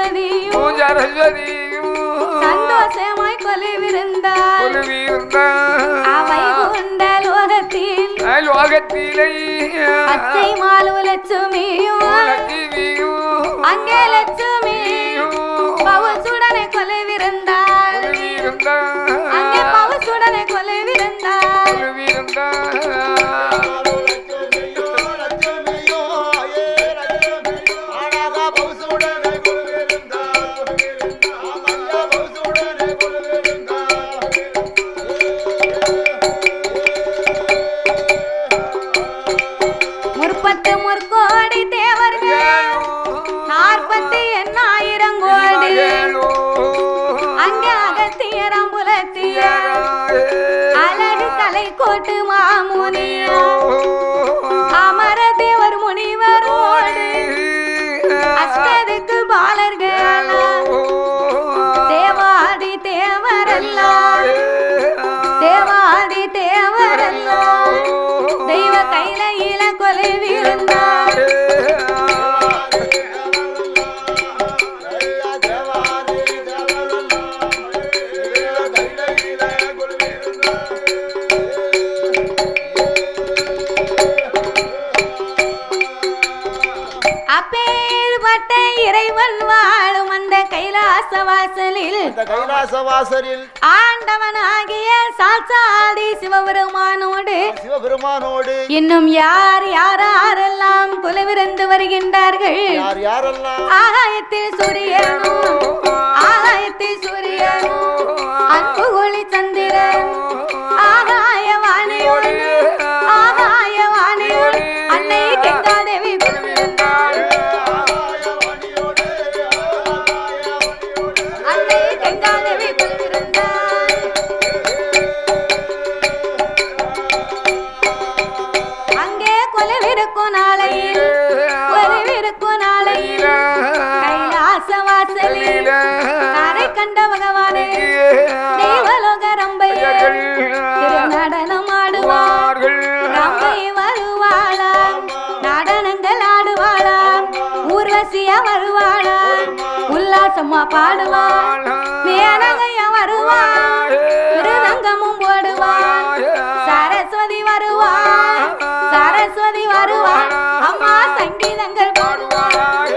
சரஸ்வதியும் சரஸ்வதியும் சந்தோஷமாய் கொலுவிருந்தாள் அவை கொண்ட லோகத்தில் லோகத்திலே அச்சை மாலு லட்சுமியும் லட்சுமியும் அங்கே லட்சுமி பவுசுடனை கொலுவிருந்தாள் அங்கே பவுசுடனை கொலுவிருந்தாள் முற்பத்து முற்கோடி தேவர்கள் நாற்பத்தி எண்ணாயிரம் கோடி அங்கே அகத்தியரம் புலத்தியர் அழகு கலை கோட்டு மாமுனியர் அமர தேவர் முனிவரோடு அஷ்டதுக்கு பாலர்கள் தேவாதி தேவரெல்லாம் தேவாதி தேவரெல்லாம் தெய்வ கையில கொலைவிருந்தார் அப்பேற்பட்ட இறைவன் வாழும் அந்த கைலாச வாசலில் கைலாசவாசலில் ஆண்டவனாகிய சாட்சாதி சிவபெருமானோடு சிவபெருமானோடு இன்னும் யார் யாரெல்லாம் குலவிருந்து வருகின்றார்கள் யார் யாரெல்லாம் ஆகாயத்தில் சூரியனும் ஆகாயத்தில் சூரியனும் அன்பு ஒளி சந்திரன் ஆகாய வாணியோடு ஆகாய வாணியோடு அன்னை கங்காதேவி குலவிருந்தாள் அன்னை கங்காதேவி குலவிருந்தாள் அங்கே கொலவிருக்கும் நாளையில் கொலவிருக்கும் நாளையில் கைலாச வாசலில் கரை கண்ட பகவானே தேவலோக ரம்பையர் திருநடனம் ஆடுவார் ரம்பை வருவாளாம் நடனங்கள் ஆடுவாளாம் ஊர்வசியா வருவாளாம் உல்லாசமா பாடுவாள் மேனகையா வருவாள் மிருதங்கமும் போடுவாள் சரஸ்வதி வருவாள் சரஸ்வதி வருவாள் அம்மா சங்கீதங்கள் பாடுவாள்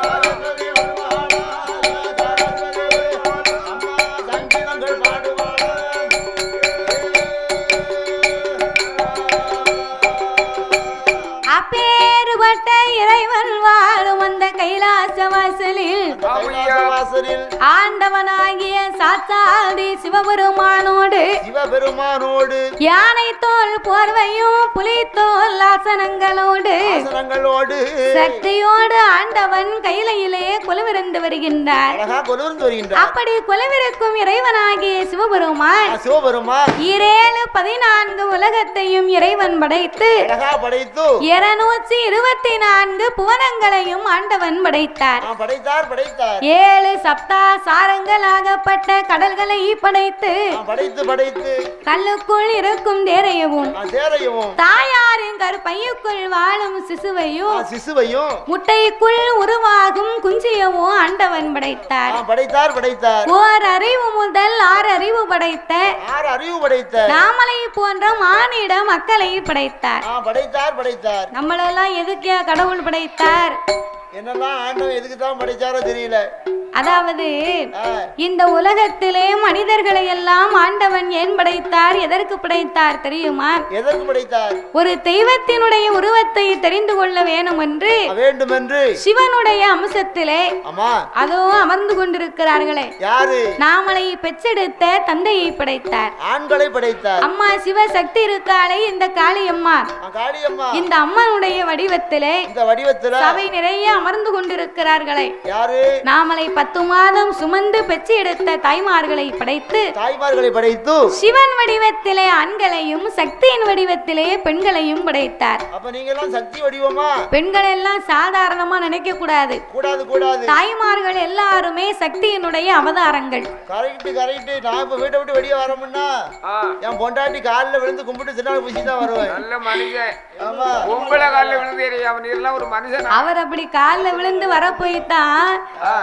அப்பேறுபட்ட இறைவன் வாழும் அந்த கைலாச வாசலில் கைலாசவாசலில் ஆண்டவனாகிய சாத்தாதி சிவபெருமானோடு சிவபெருமானோடு யானை தோல் போர்வையும் புலித்தோல் ஆசனங்களோடு ஆசனங்களோடு சக்தியோடு ஆண்டவன் கையிலையிலே குலவிருந்து வருகின்றார் அழகா கொலுர்ந்து வருகின்றார் அப்படி குலவிருக்கும் இறைவனாகிய சிவபெருமான் ஆ, சிவபெருமான் இரேழு பதினான்கு உலகத்தையும் இறைவன் படைத்து அழகா படைத்து இருநூற்றி இருபத்தி நான்கு புவனங்களையும் ஆண்டவன் படைத்தார் ஆ, படைத்தார் படைத்தார் ஏழு சப்தா சாரங்களாகப்பட்ட கடல்களை படைத்து ஆ, படைத்து படைத்து கல்லுக்குள் இருக்கும் தேரையவும் ஆ, தேரையும் தாயாரின் கருப்பையுக்குள் வாழும் சிசுவையும் ஆ, சிசுவையும் முட்டைக்குள் உருவாகும் குஞ்சியவும் ஆண்டவன் படைத்தார் ஆ, படைத்தார் படைத்தார் ஓர் அறிவு முதல் ஆறு அறிவு படைத்த ஆறு அறிவு படைத்த நாமலை போன்ற மானிட மக்களை படைத்தார் ஆ, படைத்தார் படைத்தார் நம்மளெல்லாம் எதுக்கே கடவுள் படைத்தார் என்னெல்லாம் ஆண்டவன் எதுக்கு தான் படைச்சாரோ தெரியல அதாவது ஆ, இந்த உலகத்திலே மனிதர்களை எல்லாம் ஆண்டவன் ஏன் படைத்தார் எதற்கு படைத்தார் தெரியுமா எதற்கு படைத்தார் ஒரு தெய்வத்தினுடைய உருவத்தை தெரிந்து கொள்ள வேணும் என்று ஆ, வேண்டுமென்று சிவனுடைய அம்சத்திலே ஆமா அதோ அமர்ந்து கொண்டிருக்கிறார்களே யாரு நாமளை பெற்றெடுத்த தந்தையை படைத்தார் ஆண்களை படைத்தார் அம்மா சிவசக்தி இருக்காளே இந்த காளியம்மா ஆ, காளியம்மா இந்த அம்மனுடைய வடிவத்திலே இந்த வடிவத்துல சபை நிறைய அமர்ந்து கொண்டிருக்கிறார்களே யாரு நாமளை பத்து மாதம் சுமந்து பெற்று எடுத்த தாய்மார்களை படைத்து தாய்மார்களை படைத்து சிவன் வடிவத்திலே ஆண்களையும் சக்தியின் வடிவத்திலே பெண்களையும் படைத்தார் அப்ப நீங்க எல்லாம் சக்தி வடிவமா பெண்கள் எல்லாம் சாதாரணமா நினைக்க கூடாது கூடாது கூடாது தாய்மார்கள் எல்லாருமே சக்தியினுடைய அவதாரங்கள் கரெக்ட் கரெக்ட் நான் இப்ப வீட்டை விட்டு வெளியே வரமுன்னா ஆ, என் பொண்டாட்டி காலில் விழுந்து கும்பிட்டு சின்ன பூசி தான் வருவேன் நல்ல மனுஷன் ஆமா பொம்பளை காலில் விழுந்து எறிய அவன் எல்லாம் ஒரு மனுஷன் அவர் அப்படி காலில் விழுந்து வர போய்தான் எங்க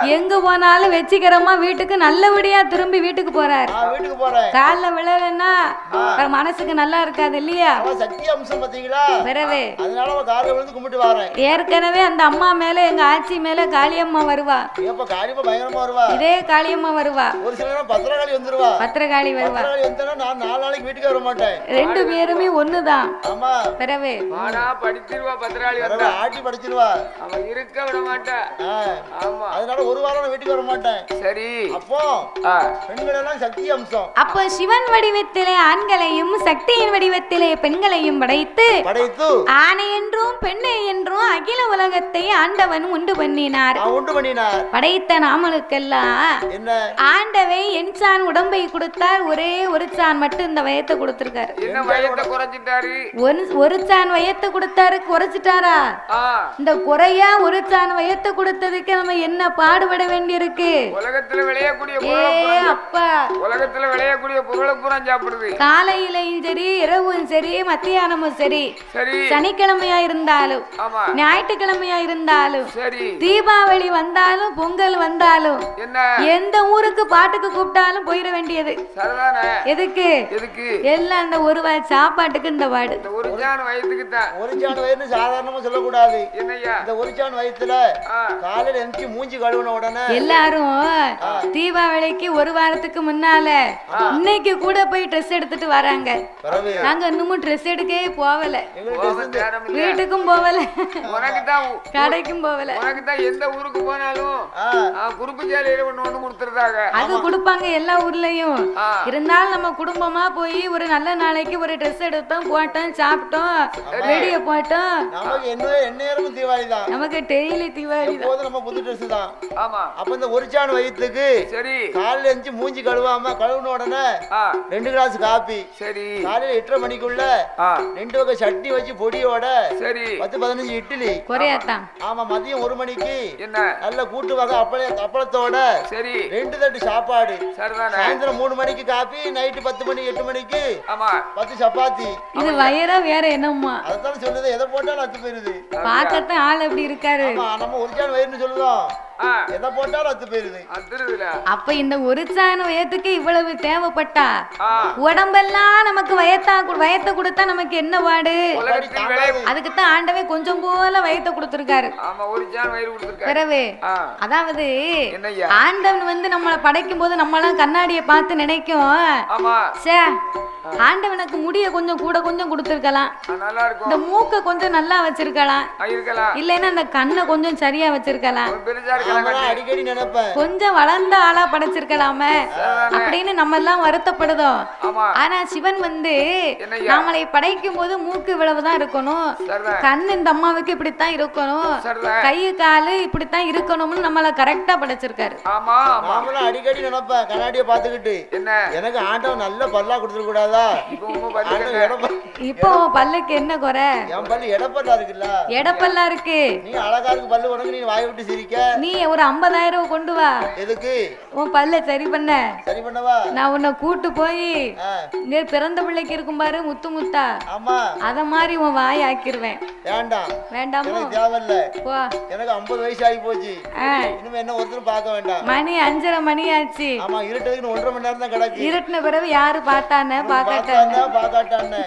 போனாலும் வெச்சிக்கிறமா வீட்டுக்கு நல்லபடியா திரும்பி வீட்டுக்கு போறாரு நான் வீட்டுக்கு போறேன் காலில் விழலைன்னா அப்புறம் மனசுக்கு நல்லா இருக்காது இல்லையா அவன் சக்தி அம்சம் பாத்தீங்களா பிறவே அதனால அவன் காலில் விழுந்து கும்பிட்டு வரேன் ஏற்கனவே அந்த அம்மா மேல எங்க ஆச்சி மேல காளியம்மா வருவா ஏப்ப காரியமா பயங்கரமா வருவா இதே காளியம்மா வருவா ஒரு சில நேரம் பத்திரகாளி வந்துருவா பத்திரகாளி வருவா பத்திரகாளி வந்தா நான் நாலு நாளைக்கு வீட்டுக்கு வர மாட்டேன் ரெண்டு பேருமே ஒண்ணுதான் ஆமா பிறவே ஆனா படிச்சிருவா பத்திராளி பிறகு வந்தா ஆட்டி படிச்சிருவா அவன் இருக்க விட மாட்டா ஆ. ஆமா அதனால ஒரு வாரம் நான் வீட்டுக்கு வர மாட்டேன் சரி அப்போ ஆ, பெண்கள் எல்லாம் சக்தி அம்சம் அப்போ சிவன் வடிவத்திலே ஆண்களையும் சக்தியின் வடிவத்திலே பெண்களையும் படைத்து படைத்து ஆணை என்றும் பெண்ணை என்றும் அகில உலகத்தை ஆண்டவன் உண்டு பண்ணினார் நான் உண்டு பண்ணினார் படைத்த நாமளுக்கெல்லாம் என்ன ஆண்டவை என் சான் உடம்பை கொடுத்தார் ஒரே ஒரு சான் மட்டும் இந்த வயத்தை கொடுத்திருக்காரு என்ன வயத்தை குறைச்சிட்டாரு ஒரு ஒரு சான் வயத்தை கொடுத்தாரு குறைச்சிட்டாரா ஆ இந்த குறையா ஒரு சான் வயத்தை கொடுத்ததுக்கு நம்ம என்ன பாடுபட வேண்டியிருக்கு உலகத்துல விளையக்கூடிய ஏ பொருளை பூரா அப்பா உலகத்துல விளையக்கூடிய பொருளை பூரா சாப்பிடுது காலையிலையும் சரி இரவும் சரி மத்தியானமும் சரி சரி சனிக்கிழமையா இருந்தாலும் ஆமா ஞாயிற்றுக்கிழமையா இருந்தாலும் சரி தீபாவளி வந்தாலும் பொங்கல் வந்தாலும் என்ன எந்த ஊருக்கு பாட்டுக்கு கூப்பிட்டாலும் போயிட வேண்டியது சரிதானே எதுக்கு எதுக்கு எல்லாம் அந்த ஒரு வாய் சாப்பாட்டுக்கு இந்த பாடு இந்த ஒரு ஜான் வயதுக்கு தான் ஒரு சான் வயிறுன்னு சாதாரணமா சொல்லக்கூடாது என்னய்யா இந்த ஒரு சான் வயிற்றுல ஆ காலையில எந்திரிச்சு மூஞ்சி கழுவுன உடனே எல்லாரும் தீபாவளிக்கு ஒரு வாரத்துக்கு முன்னால இன்னைக்கு கூட போய் ட்ரெஸ் எடுத்துட்டு வராங்க பிறகு நாங்க இன்னமும் ட்ரெஸ் எடுக்கவே போகல எங்களுக்கு போக நேரம் இல்ல வீட்டுக்கும் போகல உனக்கு தான் கடைக்கும் போகல உனக்கு தான் எந்த ஊருக்கு போனாலும் ஆ, ஆ, குறுப்பு சேலையில ஒண்ணு ஒண்ணு கொடுத்துருந்தாங்க அது கொடுப்பாங்க எல்லா ஊர்லயும் ஆ இருந்தாலும் நம்ம குடும்பமா போய் ஒரு நல்ல நாளைக்கு ஒரு ட்ரெஸ் எடுத்தோம் போட்டோம் சாப்பிட்டோம் வெளிய போட்டோம் நமக்கு என்ன எந்நேரமும் தீபாவளி தான் நமக்கு டெய்லி தீபாவளி தான் எப்போதும் நம்ம புது ட்ரெஸ் தான் ஆமா அப்ப இந்த ஒரு சான் வயிற்றுக்கு சரி காலையில எந்திரிச்சு மூஞ்சி கழுவாம கழுவுன உடனே ஆ ரெண்டு கிளாஸ் காப்பி சரி காலையில எட்டரை மணிக்குள்ள ஆ ரெண்டு வகை சட்னி வச்சு பொடியோட சரி பத்து பதினஞ்சு இட்லி குறையாத்தான் ஆமா மதியம் ஒரு மணிக்கு என்ன நல்ல கூட்டு வகை அப்பள அப்பளத்தோட சரி ரெண்டு தட்டு சாப்பாடு சரிதானே சாயந்தரம் மூணு மணிக்கு காப்பி நைட்டு பத்து மணி எட்டு மணிக்கு ஆமா பத்து சப்பாத்தி இது வயிறா வேற என்னம்மா அதைத்தான் சொல்லுது எதை போட்டாலும் அத்து போயிருது பார்க்கத்தான் ஆள் எப்படி இருக்காரு ஆமா நம்ம ஒரு சான் வயிறுன்னு சொல்லுதோம் ஆ எதை போட்டாலும் அத்து போயிருது அதிருதுல அப்ப இந்த ஒரு சாண வயத்துக்கு இவ்வளவு தேவைப்பட்டா ஆ உடம்பெல்லாம் நமக்கு வயத்தா வயத்தை கொடுத்தா நமக்கு என்ன பாடு உலகத்தில் விளைய அதுக்கு தான் ஆண்டவே கொஞ்சம் போல வயத்தை கொடுத்துருக்காரு ஆமா ஒரு ஜான் வயிறு கொடுத்துருக்காரு பிறவே ஆ அதாவது என்னய்யா ஆண்டவன் வந்து நம்மளை படைக்கும் போது நம்மளாம் கண்ணாடியை பார்த்து நினைக்கும் ஆமா சே ஆண்டவனுக்கு முடிய கொஞ்சம் கூட கொஞ்சம் கொடுத்துருக்கலாம் ஆ, நல்லா இருக்கும் இந்த மூக்க கொஞ்சம் நல்லா வச்சிருக்கலாம் ஆ, இருக்கலாம் இல்லைன்னா அந்த கண்ணை கொஞ்சம் சரியா வச்சிருக்கலாம் ஒரு பெருசா இருக்கலாம் நாமெல்லாம் அடிக்கடி நினைப்பேன் கொஞ்சம் வளர்ந்த ஆளா படைச்சிருக்கலாமே அப்படின்னு நம்ம எல்லாம் வருத்தப்படுதோம் ஆமா ஆனா சிவன் வந்து என்னய்யா? நம்மளை படைக்கும் போது மூக்கு இவ்வளவுதான் இருக்கணும் சரிதான் கண் இந்த அம்மாவுக்கு இப்படித்தான் இருக்கணும் சரிதான் கை காலு இப்படித்தான் இருக்கணும்னு நம்மள கரெக்டா படைச்சிருக்காரு ஆமா ஆமா நாமெல்லாம் அடிக்கடி நினைப்பேன் கண்ணாடியை பார்த்துக்கிட்டு என்ன எனக்கு ஆண்டவன் நல்ல பல்லா கொடுத்துட கூடாதா இப்போ உங்க ஆண்டவன் பதில் எடப்ப இப்போ உன் பல்லுக்கு என்ன குறை என் பல்லு எடப்பல்லா இருக்குல்ல எடப்பெல்லாம் இருக்கு நீ அழகா இருக்கு பல்லு உனக்கு நீ வாய் விட்டு சிரிக்க நீ ஒரு ஐம்பதாயிரம் கொண்டு வா எதுக்கு உன் பல்ல சரி பண்ண சரி பண்ணவா நான் உன்னை கூட்டு போய் ஆ, இங்க பிறந்த பிள்ளைக்கு இருக்கும் பாரு முத்து முத்தா ஆமா அத மாதிரி உன் வாய் ஆக்கிருவேன் வேண்டாம் வேண்டாமோ எனக்கு தேவையில்ல போ எனக்கு ஐம்பது வயசு ஆகி போச்சு ஆ, இனிமே என்ன ஒருத்தரும் பார்க்க வேண்டாம் மணி அஞ்சரை மணி ஆச்சு ஆமா இருட்டதுக்கு இன்னும் ஒன்றரை மணி நேரம் தான் கிடக்கு இருட்டின பிறகு யாரு பார்த்தானே பார்க்காட்டானே பார்த்தாண்டா பார்க்காட்டான்னு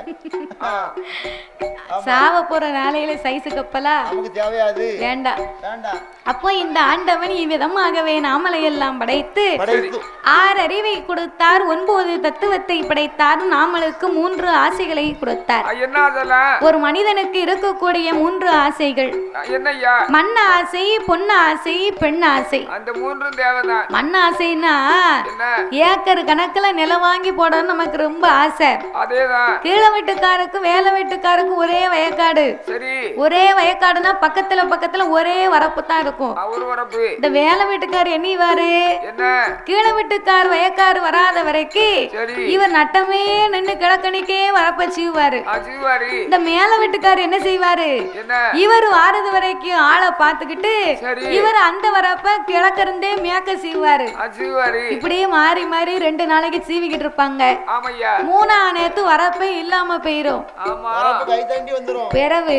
சாவ போற நாளையில சைஸு கப்பலா நமக்கு தேவையாது வேண்டாம் வேண்டாம் அப்போ இந்த ஆண்டவன் இவ்விதமாகவே நாமலை எல்லாம் படைத்து படைத்து ஆறு அறிவை கொடுத்தார் ஒன்பது தத்துவத்தை படைத்தார் நாமளுக்கு மூன்று ஆசைகளை கொடுத்தார் ஆ, என்ன அதெல்லாம் ஒரு மனிதனுக்கு இருக்கக்கூடிய மூன்று ஆசைகள் ஆ, என்னய்யா மண் ஆசை பொன் ஆசை பெண் ஆசை அந்த மூன்றும் தேவைதான் மண் ஆசைன்னா என்ன ஏக்கர் கணக்குல நிலம் வாங்கி போடணும்னு நமக்கு ரொம்ப ஆசை அதேதான் கீழே வீட்டுக்காருக்கும் வேலை வீட்டுக்காருக்கும் ஒரே வயக்காடு சரி ஒரே வயக்காடுனா பக்கத்துல பக்கத்துல ஒரே வரப்பு தான் இருக்கும் ஒரு வரப்பு இந்த வேலை வீட்டுக்கார் என்னைவாரு என்ன கீழே வீட்டுக்கார் வயக்காரு வராத வரைக்கும் சரி இவர் நட்டமே நின்னு கிழக்கணிக்கே வரப்ப சீவாரு ஆ, சிவாரி இந்த மேல வீட்டுக்கார் என்ன செய்வாரு என்ன இவர் வாரது வரைக்கும் ஆளை பார்த்துக்கிட்டு சரி இவர் அந்த வரப்ப கிழக்கிருந்தே மேக்க சீவாரு ஆ, சிவாரி இப்படியே மாறி மாறி ரெண்டு நாளைக்கு சீவிக்கிட்டு இருப்பாங்க ஆமையா மூணா நேத்து வரப்பே இல்லாம போயிரும் ஆமா வரப்பு கை வேண்டி வந்துரும் பிறவு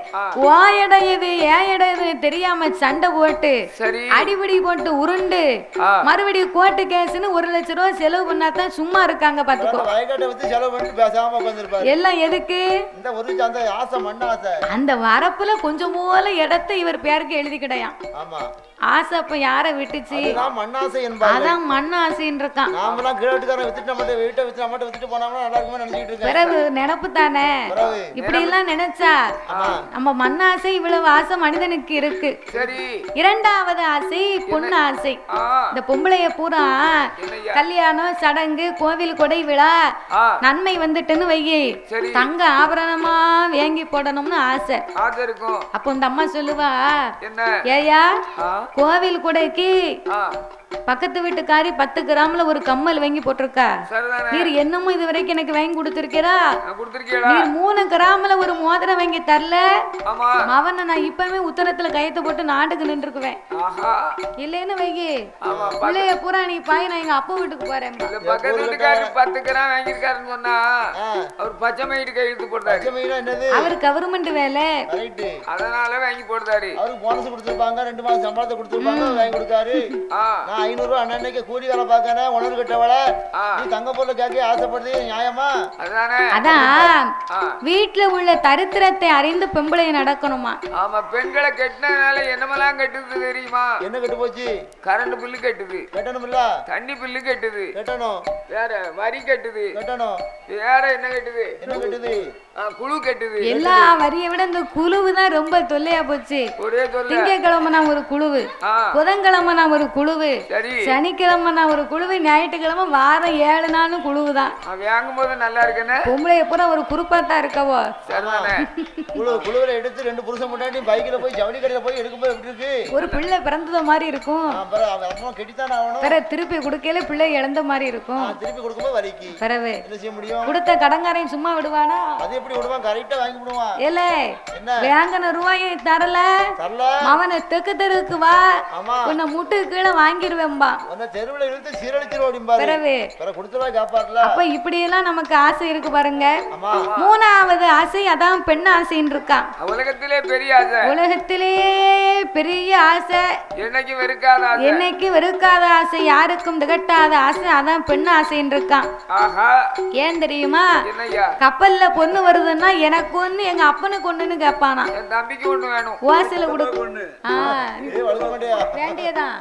ஓ இடம் இது ஏன் இடம் இது தெரியாம சண்டை போட்டு சரி அடிபடி போட்டு உருண்டு ஆ. மறுபடியும் கோர்ட்டு கேஸ்னு ஒரு லட்ச ரூபா செலவு பண்ணாதான் சும்மா இருக்காங்க பாத்துக்கோ வயக்காட்டை வச்சு செலவு பண்ணிட்டு பேசாம உட்காந்துருப்பாரு எல்லாம் எதுக்கு இந்த ஒரு அந்த ஆசை மண்ண ஆசை அந்த வரப்புல கொஞ்சம் போல இடத்த இவர் பேருக்கு எழுதிக்கிடையாம் ஆமா ஆசை அப்ப யார விட்டுச்சு அதுதான் மண்ணாசை என்பாரு அதான் மண் ஆசைன்னு இருக்கான் நாமெல்லாம் கீழட்டுக்காரன் வித்துட்டு நம்மகிட்ட வீட்டை வித்து நம்மகிட்ட வித்துட்டு போனோம்னா நல்லா இருக்குமே நினைச்சிட்டு இருக்கேன் பிறகு நினப்பு தானே பிறகு இப்படி எல்லாம் நினைச்சா நம்ம மண் ஆசை இவ்வளவு ஆசை மனிதனுக்கு இருக்கு சரி இரண்டாவது ஆசை பொண்ணு ஆசை ஆ இந்த பொம்பளைய பூரா என்னய்யா? கல்யாணம் சடங்கு கோவில் கொடை விழா ஆ நன்மை வந்துட்டுன்னு வையி சரி தங்க ஆபரணமா வாங்கி போடணும்னு ஆசை ஆசை இருக்கும் அப்போ இந்த அம்மா சொல்லுவா என்ன ஏயா ஆ கோவில் கொடைக்கு ஆ பக்கத்து வீட்டுக்காரி பத்து கிராம்ல ஒரு கம்மல் வாங்கி போட்டிருக்கா சரிதானே நீர் என்னமோ இது வரைக்கும் எனக்கு வாங்கி கொடுத்துருக்கிறா நான் கொடுத்துருக்கீங்களா நீர் மூணு கிராம்ல ஒரு மோதிரம் வாங்கி தரல ஆமா அவனை நான் இப்பவே உத்தரத்துல கையத்தை போட்டு நாட்டுக்கு நின்றுக்குவேன் ஆஹா இல்லைன்னு வைகி ஆமா பிள்ளைய பூரா நீ பாய் நான் எங்க அப்பா வீட்டுக்கு போறேன் இந்த பக்கத்து வீட்டுக்காரர் பத்து கிராம் வாங்கியிருக்காருன்னு சொன்னா ஆ, அவர் பச்சை மயிட்டு கையெழுத்து போட்டாரு பச்சை மீனா என்னது அவர் கவர்மெண்ட் வேலை ரைட்டு அதனால வாங்கி போட்டாரு அவருக்கு போனஸ் கொடுத்துருப்பாங்க ரெண்டு மாசம் சம்பளத்தை கொடுத்துருப்பாங்க வாங்கி கொடுத்தாரு ஆ நான் ஐநூறு ரூபா அண்ணன்னைக்கு கூலி வேலை பார்க்கறேன் உணர்வு கட்டவள ஆ. நீ தங்க பொருள் கேட்க ஆசைப்படுறது நியாயமா அதானே அதான் ஆ வீட்டுல உள்ள தரித்திரத்தை அறிந்து பொம்பளைய நடக்கணுமா ஆமா பெண்களை கட்டினதுனால என்னமெல்லாம் கட்டுது தெரியுமா என்ன கட்டு போச்சு கரண்ட் பில்லு கட்டுது கட்டணும் இல்ல தண்ணி பில்லு கட்டுது கட்டணும் வேற வரி கட்டுது கட்டணும் வேற என்ன கட்டுது என்ன கட்டுது ஆ, குழு கட்டுது எல்லா வரியை விட இந்த குழுவு தான் ரொம்ப தொல்லையா போச்சு ஒரே சொல்ல திங்கக்கிழமை நான் ஒரு குழுவு ஆ புதன்கிழமை நான் ஒரு குழுவு சரி சனிக்கிழமை நான் ஒரு குழுவு ஞாயிற்றுக்கிழமை வாரம் ஏழு நாளும் குழுவு தான் அவன் வாங்கும் போது நல்லா இருக்குன்னு பொம்பளைய பூரா ஒரு குறுப்பா தான் இருக்கவோ சரிதானே குழு குழுவில் எடுத்து ரெண்டு புருஷன் முன்னாடி பைக்கில் போய் ஜவுளி கடையில் போய் எடுக்கும்போது எப்படி இருக்கு ஒரு பிள்ளை பிறந்தது மாதிரி இருக்கும் அப்புறம் அவன் அப்புறம் கெட்டித்தானே ஆகணும் பிற திருப்பி கொடுக்கையில பிள்ளை இழந்த மாதிரி இருக்கும் நான் திருப்பி கொடுக்கும்போது வலிக்கு பிறவு என்ன செய்ய முடியும் கொடுத்த கடங்காரையும் சும்மா விடுவானா அது எப்படி விடுவான் கரெக்டாக வாங்கி விடுவான் ஏல என்ன வாங்கின ரூபாயை தரல தரல அவனை தெக்கு தெருக்கு வா ஆமா உன்னை முட்டு கீழே வாங்கிருவேன்பா உன்னை தெருவில் இழுத்து சீரழிச்சிரும் அப்படிம்பாரு பிறவு பிற கொடுத்துருவா காப்பாடல அப்ப இப்படியெல்லாம் நமக்கு ஆசை இருக்கு பாருங்க ஆமா மூணாவது ஆசை அதான் பெண் ஆசைன்னு இருக்கான் உலகத்திலே பெரிய ஆசை உலகத்திலே பெரிய ஆசை என்னைக்கு வெறுக்காத ஆசை என்னைக்கு வெறுக்காத ஆசை யாருக்கும் திகட்டாத ஆசை அதான் பெண் ஆசைன்னு இருக்கான் ஆஹா ஏன் தெரியுமா என்னய்யா கப்பல்ல பொண்ணு வருதுன்னா எனக்கு ஒண்ணு எங்க அப்பனுக்கு ஒண்ணுன்னு கேட்பானா என் தம்பிக்கு ஒண்ணு வேணும் ஓசையில கொடு ஆ, ஏய் வளர்க்க மாட்டியா வேண்டியதான்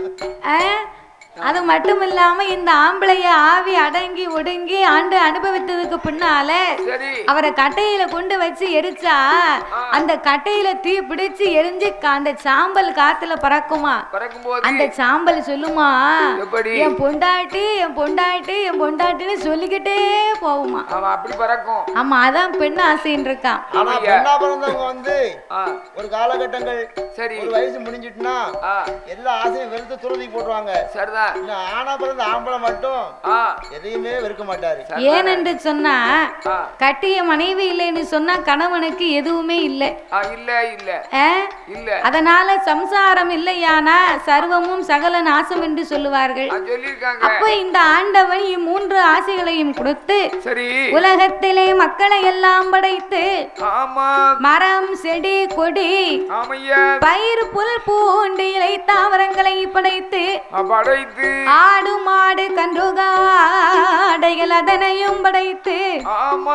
ஆ, அது மட்டும் இல்லாம இந்த ஆம்பளைய ஆவி அடங்கி ஒடுங்கி ஆண்டு அனுபவித்ததுக்கு பின்னால சரி அவரை கட்டையில கொண்டு வச்சு எரிச்சா அந்த கட்டையில தீ பிடிச்சு எரிஞ்சு க- அந்த சாம்பல் காத்துல பறக்குமா பறக்கும் போது அந்த சாம்பல் சொல்லுமா எப்படி என் பொண்டாட்டி என் பொண்டாட்டி என் பொண்டாட்டின்னு சொல்லிக்கிட்டே போகுமா அவன் அப்படி பறக்கும் ஆமா அதான் பெண் ஆசைன்னு இருக்கான் ஆனா பெண்ணா பிறந்தவங்க வந்து ஆ ஒரு காலகட்டங்கள் சரி ஒரு வயசு முடிஞ்சிட்டுனா ஆ எல்லா ஆசையும் வெறுத்து துறதி போட்டுருவாங்க சரிதான் இன்னும் ஆனா பிறந்த ஆம்பளை மட்டும் ஆ எதையுமே வெறுக்க மாட்டாரு ஏனென்று சொன்னா ஆ கட்டிய மனைவி இல்லைன்னு சொன்னா கணவனுக்கு எதுவுமே இல்லை ஆ இல்ல இல்ல ஆ? இல்ல அதனால சம்சாரம் இல்லையானா சர்வமும் சகல நாசம் என்று சொல்லுவார்கள் அது சொல்லியிருக்காங்க அப்ப இந்த ஆண்டவன் இம்மூன்று ஆசைகளையும் கொடுத்து சரி உலகத்திலே மக்களை எல்லாம் படைத்து ஆமா மரம் செடி கொடி ஆமையா பயிர் புல் பூண்டு இலை தாவரங்களை படைத்து படைத்து ஆடு மாடு கன்றுகாடைகள் அதனையும் படைத்து ஆமா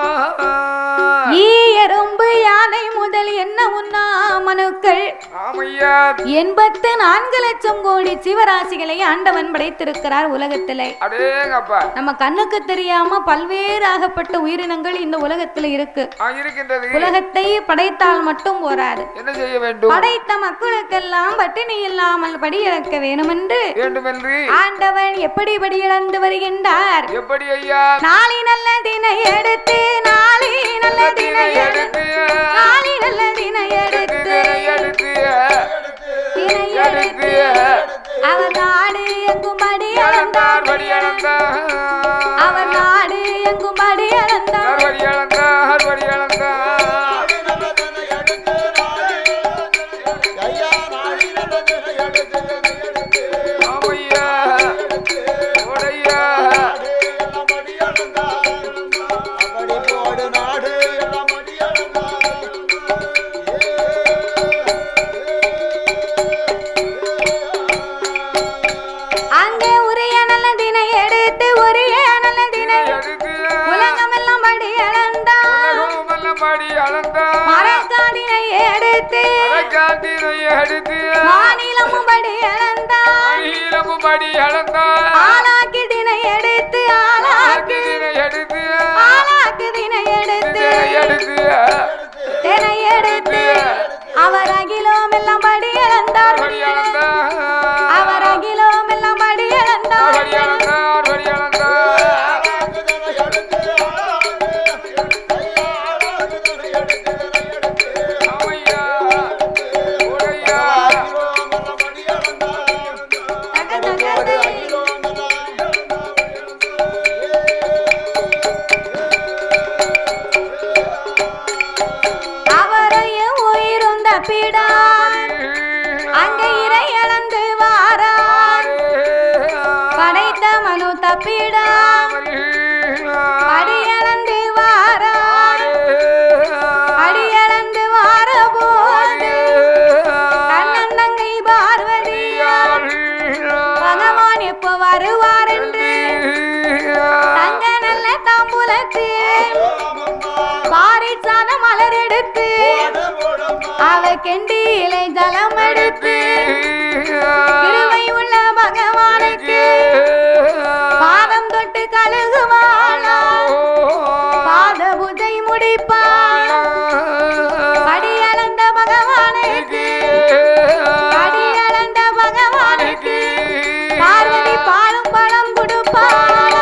ஈ எறும்பு யானை முதல் என்ன உண்ணா மனுக்கள் ஆமையா எண்பத்து நான்கு லட்சம் கோடி சிவராசிகளை ஆண்டவன் படைத்திருக்கிறார் உலகத்திலே அடேங்கப்பா நம்ம கண்ணுக்கு தெரியாம பல்வேறாகப்பட்ட உயிரினங்கள் இந்த உலகத்துல இருக்கு ஆ இருக்கின்றது உலகத்தை படைத்தால் மட்டும் போராது என்ன செய்ய வேண்டும் படைத்த மக்களுக்கெல்லாம் பட்டினி இல்லாமல் படியிழக்க வேணுமென்று வேண்டுமென்று ஆண்டவன் எப்படி படியிழந்து வருகின்றார் எப்படி ஐயா நாளை நல்ல தினை எடுத்து நாளை நல்ல தினை எடுத்து எடுத்து நாளை நல்ல தினை எடுத்து எடுத்து தினை எடுத்து அவர் நாடு எங்கும் படி அளந்தார் அளந்தார் வடி அளந்தார் அவர் நாடு எங்கும் படி அளந்தார் வடி அளந்தார் வடி அளந்தார் நாடி நல்லதென எடுத்து நாடி ஐயா நாடி நல்லதென எடுத்து எடுத்து ஆமையா உடையா நாடு எல்லாம் மடி அளந்தார் அப்படி போடு நாடு எல்லாம் மடி அளந்தார் மாட்டினை எடுத்து மாநிலமும் படி இழந்தார் அணியிலமும் படி அளந்தார் ஆளாக்கிதினை எடுத்து ஆளாக்கு ஆக்கினை எடுத்து ஆளாக்குதினை எடுத்து இதனை எடுத்து தினை எடுத்து அவர் அகிலோம் எல்லாம் படி இழந்தார் படி அளந்தார் அவர் அகிலோம் எல்லாம் படி இழந்தார் படி அளந்தார் படி அளந்தார் ஆமையா உடையா தக தகதை. அவரையும் உயிருந்த பிடா அங்க இறை இழந்து வாரா படைத்த மனு தப்பிடா அடி இழந்து வாரா அடி இழந்து வார போது தன்னந்தங்கை பார்வதியார் பகவான் எப்போ வருவார் என்று தங்க நல்ல தாம்பூலத்து பாரிசாத மலர் எடுத்து அவ கெண்டியிலே ஜலம் எடுத்து கிருபை உள்ள பகவானுக்கு பாதம் தொட்டு கழுகுவாளா பாத பூஜை முடிப்பாள் படி அளந்த பகவானுக்கு படி அளந்த பகவானுக்கு பார்வதி பாலும் பழம் கொடுப்பாள்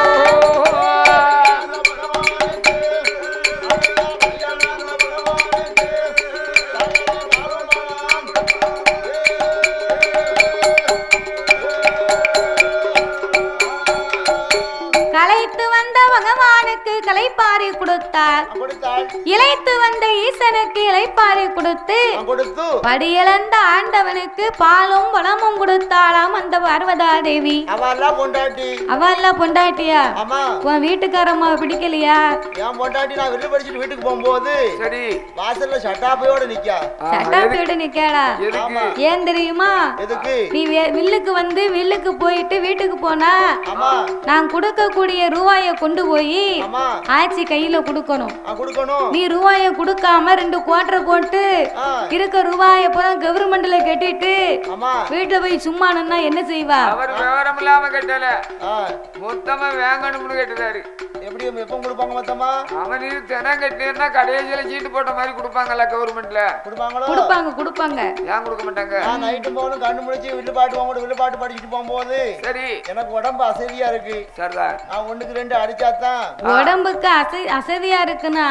களைத்து வந்த பகவானுக்கு கலைப்பாரி கொடுத்தார் கொடுத்தாள் இளைத்து வந்த ஈசனுக்கு இலைப்பாரி கொடுத்து அவன் கொடுத்து படியிழந்த ஆண்டவனுக்கு பாலும் பழமும் கொடுத்தாளாம் அந்த பார்வதா தேவி அவெல்லாம் பொண்டாட்டி அவெல்லாம் பொண்டாட்டியா ஆமா உன் வீட்டுக்காரம்மா பிடிக்கலையா என் பொண்டாட்டி நான் வெளில படிச்சுட்டு வீட்டுக்கு போகும்போது சரி வாசல்ல சட்டாப்பையோட நிக்கா சட்டாப்பியோட நிக்கலா எதுக்கு ஏன் தெரியுமா எதுக்கு நீ வே- வில்லுக்கு வந்து வில்லுக்கு போயிட்டு வீட்டுக்கு போனா ஆமா நான் கொடுக்கக்கூடிய ரூபாய கொண்டு போய் ஆமா ஆச்சி கையில கொடுக்கணும் நான் கொடுக்கணும் நீ ரூபாய கொடுக்காம ரெண்டு குவார்டர் போட்டு ஆ, இருக்க ரூபாய பூரா கவர்மெண்ட்ல கட்டிட்டு ஆமா வீட்டுல போய் சும்மா நின்னா என்ன செய்வா அவர் விவரம் இல்லாம கட்டல ஆ, மொத்தமா வேங்கணும்னு கேட்டுதாரு எப்படி எப்போ கொடுப்பாங்க மொத்தமா அவன் இது தினம் கட்டினா கடைசியில சீட்டு போட்ட மாதிரி கொடுப்பாங்கல்ல கவர்மெண்ட்ல கொடுப்பாங்களோ கொடுப்பாங்க கொடுப்பாங்க ஏன் கொடுக்க மாட்டாங்க நான் நைட்டு போகணும் கண்ணு முடிச்சு வில்லு பாட்டு வாங்க வில்லு பாட்டு படிச்சுட்டு போகும்போது சரி எனக்கு உடம்பு அசதியா இருக்கு சரிதான் நான் ஒண்ணுக்கு ரெண்டு அடிச்சாதான் உடம்புக்கு அசை அசதியா இருக்குன்னா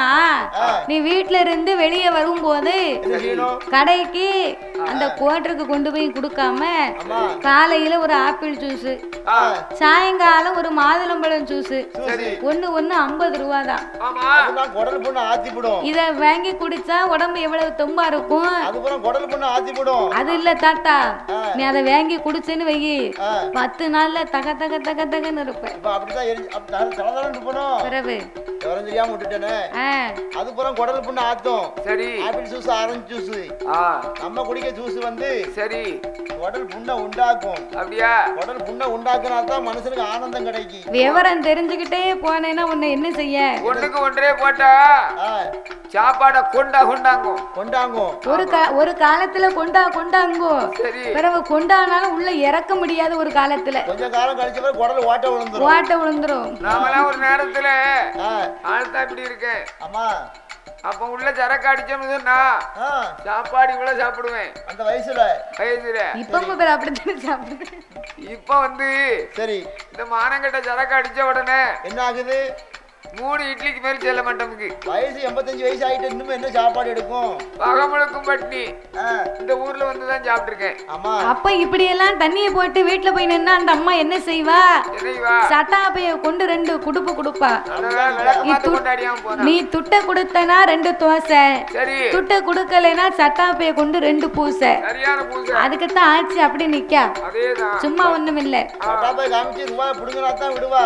நீ வீட்ல இருந்து வெளியே வரும்போது என்ன செய்யணும் கடைக்கு அந்த குவார்டருக்கு கொண்டு போய் கொடுக்காம ஆமா காலையில ஒரு ஆப்பிள் ஜூஸ் ஆ, சாயங்காலம் ஒரு மாதுளம்பழம் ஜூஸ் சரி ஒண்ணு ஒண்ணு ஐம்பது ரூபா தான் ஆமா நான் குடல் பொண்ணு ஆத்தி விடும் இத வாங்கி குடிச்சா உடம்பு எவ்வளவு தொம்பா இருக்கும் அதுக்கப்புறம் குடல் பொண்ணு ஆத்தி விடும் அது இல்ல தாத்தா ஆ. நீ அதை வாங்கி குடிச்சேன்னு வை ஆ, பத்து நாள்ல தக தக தக தகன்னு இருப்ப இப்ப அப்படிதான் எரி அப்படி தலை தலைதான் இருப்பணும் பிறகு விவரம் தெரியாம விட்டுட்டேனே ஆ, அதுக்கப்புறம் குடல் பொண்ணு ஆத்தும் சரி ஆப்பிள் ஜூஸ் ஆரஞ்சு ஜூஸ் ஆ நம்ம குடிக்க ஜூஸ் வந்து சரி குடல் புண்ணை உண்டாக்கும் அப்படியா குடல் புண்ணை உண்டாக்குனா தான் மனுஷனுக்கு ஆனந்தம் கிடைக்கும் விவரம் தெரிஞ்சுக்கிட்டே போனேன்னா உன்னை என்ன செய்ய ஒண்ணுக்கு ஒன்றே போட்டா ஆ, சாப்பாட கொண்டா கொண்டாங்கும் கொண்டாங்கும் ஒரு கா ஒரு காலத்துல கொண்டா கொண்டாங்கோ சரி பிறகு கொண்டானாலும் உள்ள இறக்க முடியாத ஒரு காலத்துல கொஞ்ச காலம் கழிச்ச பிறகு குடல் ஓட்ட விழுந்துரும் ஓட்ட விழுந்துரும் நாமெல்லாம் ஒரு நேரத்துல ஆ, ஆழ்த்தா இப்படி இருக்கேன் ஆமா அப்ப உள்ள சரக்கு அடிச்சோம்னு சொன்னா ஆ, சாப்பாடு இவ்வளவு சாப்பிடுவேன் அந்த வயசுல வயசுல இப்ப பேர் அப்படித்தானே சாப்பிடுது இப்ப வந்து சரி இந்த மானங்கட்ட சரக்கு அடிச்ச உடனே என்ன ஆகுது மூணு இட்லிக்கு மேல் செல்ல மாட்டோமுக்கு வயசு எண்பத்தஞ்சு வயசு ஆயிட்டு இன்னும் என்ன சாப்பாடு எடுக்கும் பகமுழுக்கும் பட்னி ஆ, இந்த ஊர்ல வந்து தான் சாப்பிட்டுருக்கேன் ஆமா அப்ப இப்படி எல்லாம் தண்ணிய போட்டு வீட்டுல போய் நின்னா அந்த அம்மா என்ன செய்வா என்னைவா சட்டாப்பைய கொண்டு ரெண்டு குடுப்பு கொடுப்பா அதான் விளக்கு மாத்து கொண்டாடியாம போனா நீ துட்ட கொடுத்தனா ரெண்டு தோசை சரி துட்ட கொடுக்கலைன்னா சட்டாப்பைய கொண்டு ரெண்டு பூசை சரியான பூஜை அதுக்குத்தான் ஆச்சு அப்படி நிக்கா அதேதான் சும்மா ஒண்ணும் இல்ல சட்டாப்பாய் காமிச்சு ரூபாய் பிடுங்கினா தான் விடுவா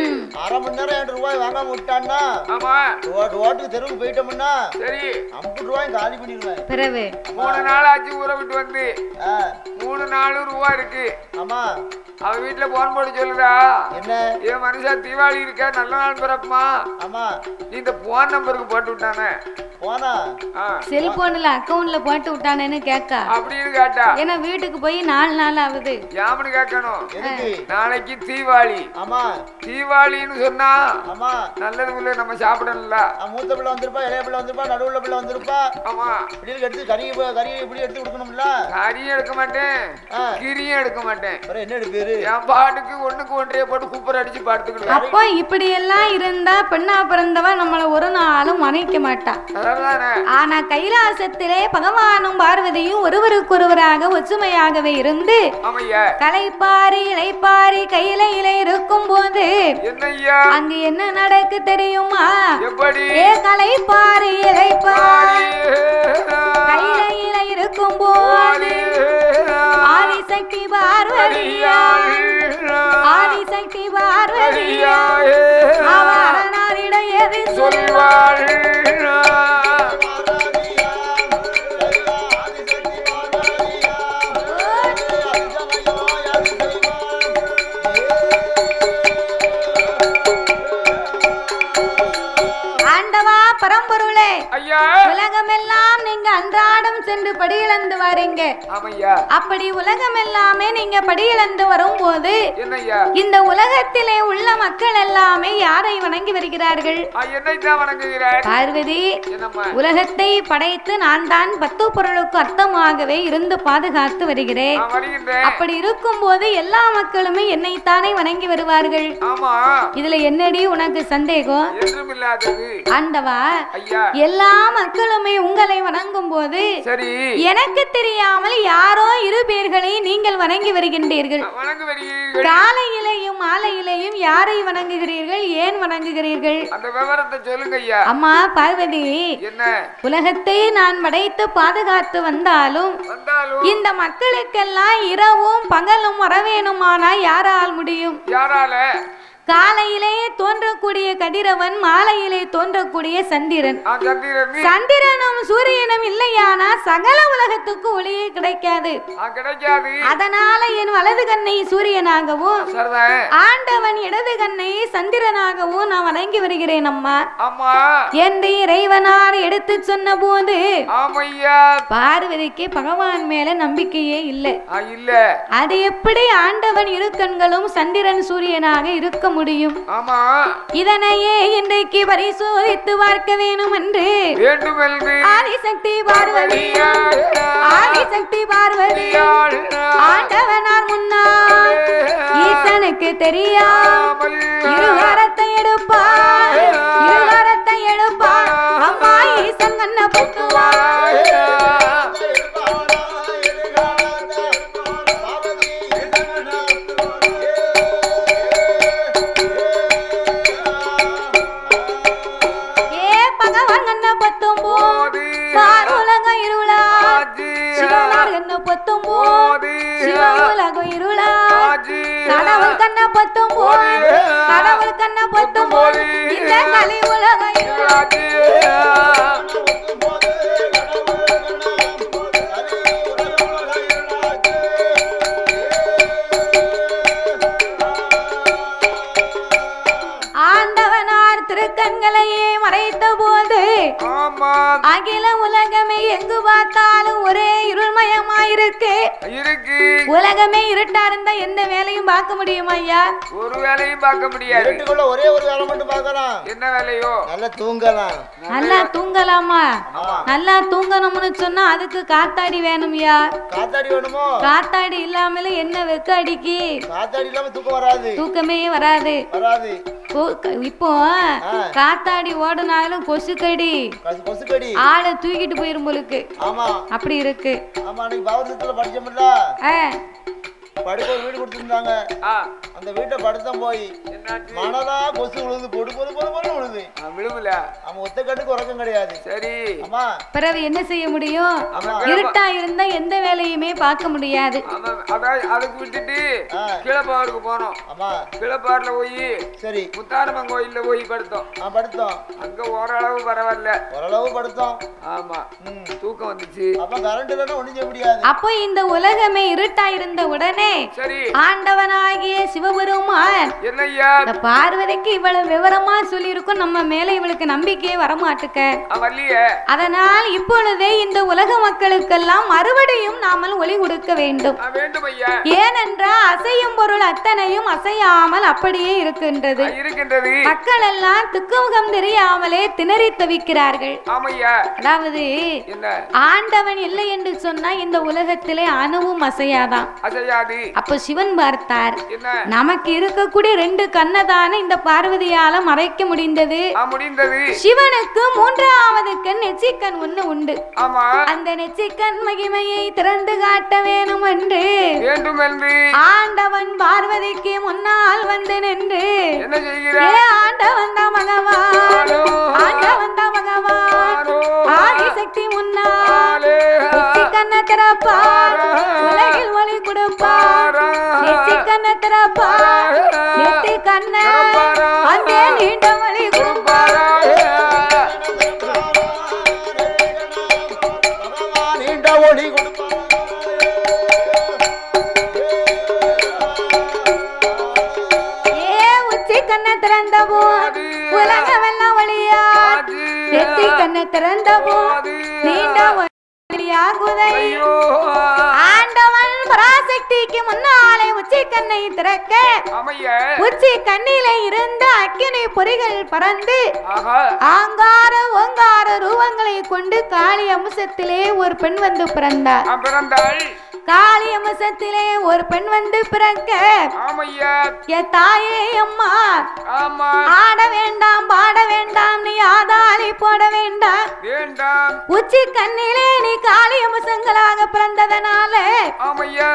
அரை மணி நேரம் என்கிட்ட ரூபாய் வாங்காம விட்டான்னா ஆமா ரோட்டு ரோட்டுக்கு தெருவுக்கு போயிட்டோம்னா சரி ஐம்பது ரூபாயும் காலி பண்ணிடுவேன் பிறகு மூணு நாள் ஆச்சு ஊரை விட்டு வந்து ஆ, மூணு நாலு ரூபா இருக்கு ஆமா அவ வீட்டுல போன் போட்டு சொல்லுடா என்ன ஏன் மனுஷா தீபாவளி இருக்க நல்ல நாள் பிறப்புமா ஆமா நீ இந்த போன் நம்பருக்கு போட்டு விட்டானே போனா ஆ, செல்போன்ல அக்கவுண்ட்ல போட்டு விட்டானேன்னு கேட்க அப்படின்னு கேட்டா ஏன்னா வீட்டுக்கு போய் நாலு நாள் ஆகுது யாமனு கேட்கணும் எதுக்கு நாளைக்கு தீபாவளி ஆமா தீபாவளின்னு சொன்னா ஆமா நல்லது உள்ள நம்ம சாப்பிடணும்ல ஆ, மூத்த பிள்ளை வந்திருப்பா இளைய பிள்ளை வந்திருப்பா நடுவுல பிள்ளை வந்திருப்பா ஆமா இப்படி எடுத்து கறி கறி இப்படி எடுத்து கொடுக்கணும்ல கறியும் எடுக்க மாட்டேன் ஆ. கிரியும் எடுக்க மாட்டேன் அப்புறம் என்ன எடுப்பீரு என் பாட்டுக்கு ஒண்ணுக்கு ஒன்றைய போட்டு குப்பர் அடிச்சு படுத்துக்கிடுவேன் அப்போ இப்படி எல்லாம் இருந்தா பெண்ணா பிறந்தவ நம்மள ஒரு நாளும் மன்னிக்க மாட்டா அதானே ஆனா கைலாசத்திலே பகவானும் பார்வதியும் ஒருவருக்கொருவராக ஒற்றுமையாகவே இருந்து ஆமையா கலைப்பாரி இலைப்பாரி கையில இலை இருக்கும் போது என்னய்யா அங்க என்ன நடக்கு தெரியுமா எப்படி ஏ கலைப்பாரி இலைப்பாரி கையில இலை இருக்கும் போது ஆதிசக்தி பார்வதியா ஆதிசக்தி பார்வதியா அவரனாரிடம் எது சொல்வாள் ஆண்டவா பரம்பொருளே ஐயா உலகமெல்லாம் நீங்க அன்றாடம் சென்று படியிழந்து வரீங்க ஆமையா அப்படி உலகம் எல்லாமே நீங்க படியிழந்து வரும்போது என்னய்யா இந்த உலகத்திலே உள்ள மக்கள் எல்லாமே யாரை வணங்கி வருகிறார்கள் ஆ, என்னைத்தான் வணங்குகிறார் பார்வதி என்னம்மா உலகத்தை படைத்து நான் தான் பத்து பொருளுக்கு அர்த்தமாகவே இருந்து பாதுகாத்து வருகிறேன் நான் வருகின்றேன் அப்படி இருக்கும்போது எல்லா மக்களுமே என்னைத்தானே வணங்கி வருவார்கள் ஆமா இதுல என்னடி உனக்கு சந்தேகம் என்றும் இல்லாதது ஆண்டவா ஐயா எல்லா மக்களுமே உங்களை வணங்கும் போது சரி எனக்கு தெரியாமல் யாரோ இரு பேர்களை நீங்கள் வணங்கி வருகின்றீர்கள் வணங்கு வருகிறீர்கள் காலையிலேயும் மாலையிலேயும் யாரை வணங்குகிறீர்கள் ஏன் வணங்குகிறீர்கள் அந்த விவரத்தை சொல்லுங்க ஐயா அம்மா பார்வதி என்ன உலகத்தை நான் படைத்து பாதுகாத்து வந்தாலும் வந்தாலும் இந்த மக்களுக்கெல்லாம் இரவும் பகலும் வரவேணுமானா யாரால் முடியும் யாரால காலையிலே தோன்றக்கூடிய கதிரவன் மாலையிலே தோன்றக்கூடிய சந்திரன் ஆ, சந்திரன் சந்திரனும் சூரியனும் இல்லையானா சகல உலகத்துக்கு ஒளியே கிடைக்காது ஆ, கிடைக்காது அதனால என் வலது கண்ணை சூரியனாகவும் சரிதான் ஆண்டவன் இடது கண்ணை சந்திரனாகவும் நான் வணங்கி வருகிறேன் அம்மா ஆமா என்று இறைவனார் எடுத்து சொன்ன போது ஆமையா பார்வதிக்கு பகவான் மேல நம்பிக்கையே இல்லை ஆ, இல்ல அது எப்படி ஆண்டவன் இரு கண்களும் சந்திரன் சூரியனாக இருக்க முடியும் ஆமா இதனையே இன்றைக்கு பரிசோதித்து பார்க்க வேணும் என்று வேண்டும் என்று ஆதிசக்தி பார்வதி ஆதிசக்தி பார்வதி ஆண்டவனார் முன்னால் ஈசனுக்கு தெரியாமல் இருகரத்தை எடுப்பார் இருகரத்தை எடுப்பார் அம்மா ஈசன் கண்ண புத்துவார் ஏ பகவான் கண்ண பத்தும் போது பார் உலகம் இருளா சிவனார் கண்ண பத்தும் போது சிவ உலகம் இருளா கடவுள் கண்ண பத்தும் போது கடவுள் கண்ண பத்தும் போது இந்த கலி உலகம் இருளா ஆண்டவனார் திருக்கண்களையே மறைத்த போது ஆமா அகில உலகமே எங்கு பார்த்தாலும் ஒரே இருள்மயமாயிருக்கு இருக்கு உலகமே இருட்டா இருந்தா எந்த வேலையும் பார்க்க முடியுமா ஐயா ஒரு வேலையும் பார்க்க முடியாது இருட்டுக்குள்ள ஒரே ஒரு வேலை மட்டும் பார்க்கலாம் என்ன வேலையோ நல்லா தூங்கலாம் நல்லா தூங்கலாமா ஆமா நல்லா தூங்கணும்னு சொன்னா அதுக்கு காத்தாடி வேணும்யா காத்தாடி வேணுமோ காத்தாடி இல்லாமலும் என்ன வெக்க அடிக்கி காத்தாடி இல்லாம தூக்கம் வராது தூக்கமே வராது வராது கொ- க- இப்போ காத்தாடி ஓடுனாலும் கொசுக்கடி கசு- கொசுக்கடி ஆளை தூக்கிட்டு போயிரும் போலுக்கு ஆமா அப்படி இருக்கு ஆமா அன்னைக்கு பாவசத்துல படிச்சோம்ல ஆ, படுக்க ஒரு வீடு கொடுத்துருந்தாங்க ஆ, அந்த வீட்டை படுத்தம் போய் என்னாச்சு மனதா கொசு விழுது பொடு பொடு பொடு பொடு விழுது ஆ, விழுமல அவன் ஒத்த கண்ணுக்கு உறக்கம் கிடையாது சரி ஆமா பிறகு என்ன செய்ய முடியும் இருட்டா இருந்தா எந்த வேலையுமே பார்க்க முடியாது ஆமா அதான் அதுக்கு விட்டுட்டு ஆ. கீழப்பாவருக்கு போனோம் ஆமா கீழப்பாறுல போய் சரி முத்தாரம்மன் கோயில்ல போய் படுத்தோம் நான் படுத்தோம் அங்க ஓரளவு பரவாயில்ல ஓரளவு படுத்தோம் ஆமா ம். தூக்கம் வந்துச்சு அப்ப கரண்ட் இல்லைன்னா ஒண்ணும் செய்ய முடியாது அப்போ இந்த உலகமே இருட்டா இருந்த உடனே சரி ஆண்டவனாகிய சிவபெருமான் என்னய்யா இந்த பார்வதிக்கு இவ்வளவு விவரமா சொல்லியிருக்கோம் நம்ம மேல இவளுக்கு நம்பிக்கையே வரமாட்டுக்க வள்ளியே அதனால் இப்பொழுதே இந்த உலக மக்களுக்கெல்லாம் மறுபடியும் நாமல் ஒளி கொடுக்க வேண்டும் ஆ, வேண்டும் ஐயா ஏனென்றால் அசையும் பொருள் அத்தனையும் அசையாமல் அப்படியே இருக்கின்றது ஆ, இருக்கின்றது மக்கள் எல்லாம் துக்கமுகம் தெரியாமலே திணறி தவிக்கிறார்கள் ஆமையா அதாவது என்ன ஆண்டவன் இல்லை என்று சொன்னா இந்த உலகத்திலே அணுவும் அசையாதான் அசையாது அப்போ சிவன் பார்த்தார் என்ன நமக்கு இருக்கக்கூடிய ரெண்டு கண்ணை தானே இந்த பார்வதியால மறைக்க முடிந்தது ஆ, முடிந்தது சிவனுக்கு மூன்றாவது கண் நெச்சிக்கண் ஒண்ணு உண்டு ஆமா அந்த நெச்சிக்கண் மகிமையை திறந்து காட்ட வேணும் என்று வேண்டும் என்று ஆண்டவன் பார்வதிக்கு முன்னால் வந்து நின்று என்ன ஏ செய்கிறார் ஆண்டவன் தான் பகவான் ஆலோ, ஆண்டவன் தான் பகவான் ஆலோ, ஆதிசக்தி முன்னால் ஆலே, நெச்சி கண்ண திறப்பார் உலகில் ஒளி கொடுப்பார் நெச்சி கண்ண திறப்பார் நெத்தி கண்ண அந்த நீண்ட வழி கொடுப்பார் பகவான் நீண்ட ஒளி கொடுப்பார் ஏ உச்சி கண்ண திறந்தவோ உலகமெல்லாம் ஒளியா நெத்தி கண்ண திறந்தவோ நீண்ட ஒளியாகுதை ஐயோ ஆண்டவன் பராசக்திக்கு முன்னாலே உச்சி கண்ணை திறக்க ஆமையா உச்சி கண்ணிலே இருந்த அக்கினி பொறிகள் பறந்து ஆஹா ஆங்கார ஓங்கார ரூபங்களை கொண்டு காளி அம்சத்திலே ஒரு பெண் வந்து பிறந்தார் நான் பிறந்தாள் காளி அம்சத்திலே ஒரு பெண் வந்து பிறக்க ஆமையா எ தாயே அம்மா ஆமா ஆட வேண்டாம் பாட வேண்டாம் நீ ஆதாளி போட வேண்டாம் வேண்டாம் உச்சி கண்ணிலே நீ காளி அம்சங்களாக பிறந்ததனால ஆமையா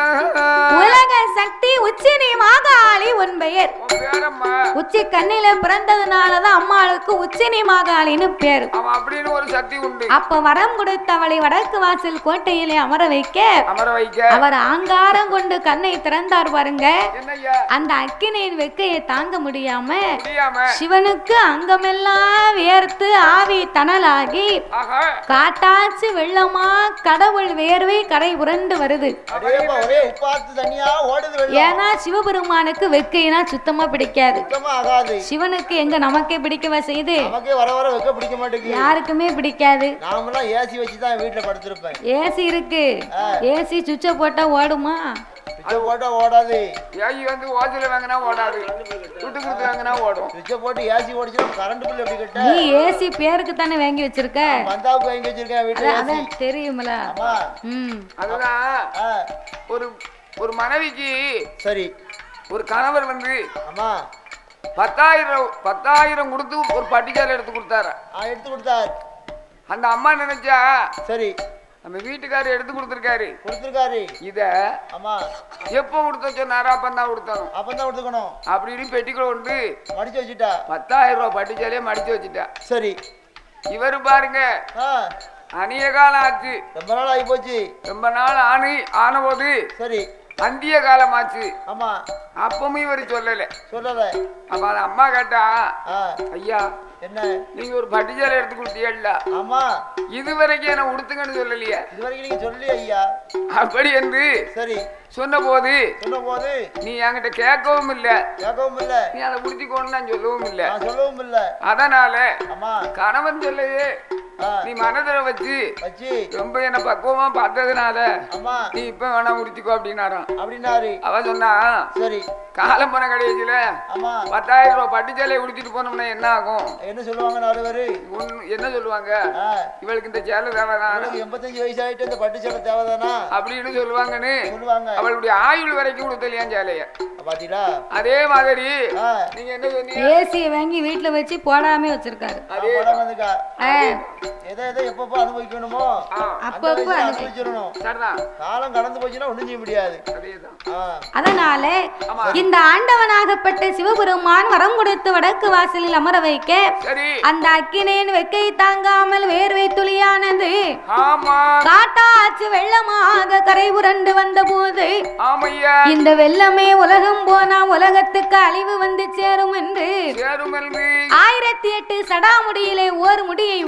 உலக சக்தி உச்சி நீ மாகாளி உன் பெயர் உன் பேரம்மா உச்சி கண்ணில பிறந்ததுனாலதான் அம்மாளுக்கு உச்சினி மாகாளின்னு பேரு அவன் அப்படின்னு ஒரு சக்தி உண்டு அப்ப வரம் கொடுத்தவளை வடக்கு வாசல் கோட்டையிலே அமர வைக்க அமர வைக்க அவர் ஆங்காரம் கொண்டு கண்ணை திறந்தார் பாருங்க என்னய்யா அந்த அக்கினியின் வெக்கையை தாங்க முடியாம முடியாம சிவனுக்கு அங்கமெல்லாம் வேர்த்து ஆவி தணலாகி ஆஹா காட்டாச்சு வெள்ளமா கடவுள் வேர்வை கரை புரண்டு வருது அடேப்பா ஒரே உப்பாத்து தண்ணியா ஓடுது வெள்ளம் ஏன்னா சிவபெருமானுக்கு வெக்கைனா சுத்தமா பிடிக்காது சுத்தமா ஆகாது சிவனுக்கு எங்க நமக்கே பிடிக்கவா செய்யுது நமக்கே வர வர வைக்க பிடிக்க மாட்டேங்குது யாருக்குமே பிடிக்காது நாமெல்லாம் ஏசி வச்சு தான் வீட்டுல படுத்திருப்பேன் ஏசி இருக்கு ஏசி சுவிட்ச போட்டா ஓடுமா சுவிட்சை போட்டா ஓடாது ஏய் வந்து ஓசையில வாங்கினா ஓடாது துட்டு கொடுத்து வாங்கினா ஓடும் சுவிட்சை போட்டு ஏசி ஓடிச்சுன்னா கரண்ட் பில் எப்படி கட்ட நீ ஏசி பேருக்கு தானே வாங்கி வச்சிருக்க மந்தாவுக்கு வாங்கி வச்சிருக்கேன் வீட்டுல அதான் ஏசி அதான் தெரியுமில ஆமா ம் அதுதான் ஆ, ஒரு ஒரு மனைவிக்கு சரி ஒரு கணவர் வந்து ஆமா பத்தாயிரம் பத்தாயிரம் கொடுத்து ஒரு பட்டிச்சாலை எடுத்து கொடுத்தாரு ஆ எடுத்து கொடுத்தார் அந்த அம்மா நினைச்சா சரி நம்ம வீட்டுக்காரர் எடுத்து கொடுத்துருக்காரு கொடுத்துருக்காரு இத ஆமா எப்போ கொடுத்த சொன்னாரா அப்பந்தான் கொடுத்தணும் அப்பதான் கொடுத்துக்கணும் அப்படின்னு பெட்டிக்குள்ள கொண்டு மடிச்சு வச்சுட்டா பத்தாயிரம் ரூபாய் பட்டிச்சாலையே மடிச்சு வச்சுட்டா சரி இவரு பாருங்க ஆ அந்நிய காலம் ஆச்சு ரொம்ப நாள் ஆகி போச்சு ரொம்ப நாள் ஆணி ஆனபோது சரி அந்திய காலம் ஆச்சு ஆமா அப்பவும் இவர் சொல்லல சொல்லல அப்ப அந்த அம்மா கேட்டா ஆ ஐயா என்ன நீங்க ஒரு பட்டிச்சாலை எடுத்து கொடுத்தீங்கல்ல ஆமா இது வரைக்கும் என்ன உடுத்துங்கன்னு சொல்லலையே இது வரைக்கும் நீங்க சொல்லலையே ஐயா அப்படி என்று சரி சொன்ன போது சொன்ன போது நீ என்கிட்ட கேட்கவும் இல்ல கேட்கவும் இல்ல நீ அதை உடுத்திக்கோன்னு நான் சொல்லவும் இல்ல நான் சொல்லவும் இல்ல அதனால ஆமா கணவன் சொல்லையே ஆ நீ மனதில வச்சு வச்சு ரொம்ப என்ன பக்குவமா பார்த்ததுனால ஆமா நீ இப்ப வேணா உடுத்திக்கோ அப்படின்னாராம் அப்படின்னாரு அவ சொன்னா சரி காலம் போன கடைசியில ஆமா பத்தாயிரம் ரூபாய் பட்டுச்சேலையை உடுத்திட்டு போனோம்னா என்ன ஆகும் என்ன சொல்லுவாங்க நாலு பேரு ஒண்ணு- என்ன சொல்லுவாங்க ஆ, இவளுக்கு இந்த சேலை தேவைதான் அவளுக்கு எண்பத்தஞ்சு வயசு ஆயிட்டு இந்த பட்டு சேலை தேவைதானா அப்படின்னு சொல்லுவாங்கன்னு சொல்லுவாங்க அவளுடைய ஆயுள் வரைக்கும் கொடுத்தலையா சேலைய பாத்தீங்களா அதே மாதிரி ஆ, நீங்க என்ன சொன்னீங்க ஏசியை வாங்கி வீட்டுல வச்சு போடாம வச்சிருக்காரு அதே படம் வந்துக்கா ஆ, எதை எதை எப்பப்போ அனுபவிக்கணுமோ ஆ, அந்த அப்பப்போ வயசுல அனுபவி- அனுபவிச்சிடணும் சரிதான் காலம் கடந்து போச்சுன்னா ஒண்ணும் செய்ய முடியாது அதேதான் ஆ, அதனால ஆமா. இந்த ஆண்டவனாகப்பட்ட சிவபெருமான் வரம் கொடுத்து வடக்கு வாசலில் அமர வைக்க சரி அந்த அக்கினேன் வெக்கை தாங்காமல் வேர்வை துளியானது ஆமா காட்டாச்சு வெள்ளமாக கரை புரண்டு வந்த போது ஆமையா இந்த வெள்ளமே உலகம் போனா உலகத்துக்கு அழிவு வந்து சேரும் என்று சேருமெல்வி ஆயிரத்தி எட்டு சடாமுடியிலே ஓர் முடியை உழைத்து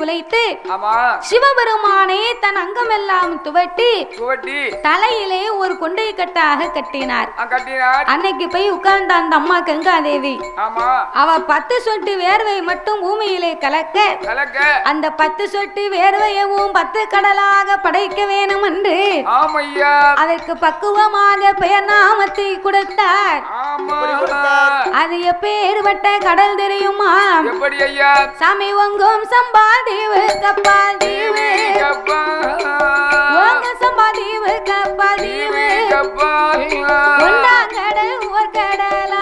ஆமா சிவபெருமானை தன் அங்கமெல்லாம் துவட்டி சுவட்டி தலையிலே ஒரு கொண்டை கட்டாக கட்டினார் ஆ, கட்டினார் அன்னைக்கு போய் உட்கார்ந்த அந்த அம்மா கங்காதேவி ஆமா அவ பத்து சொட்டு வேர்வை மட்டும் பூமியிலே கலக்க கலக்க அந்த பத்து சொட்டு வேர்வையவும் பத்து கடலாக படைக்க வேணும் என்று ஆமையா அதற்கு பக்குவமாக பெயர் நாமத்தை கொடுத்தார் ஆமா அது எப்பேற்பட்ட கடல் தெரியுமா எப்படி ஐயா சாமி ஒங்கும் சம்பால் தீவு கப்பால் தீவு கப்பா ஓங்க சம்பால் தீவு கப்பால் தீவு ஒன்னாங்கடல் ஓர் கடலா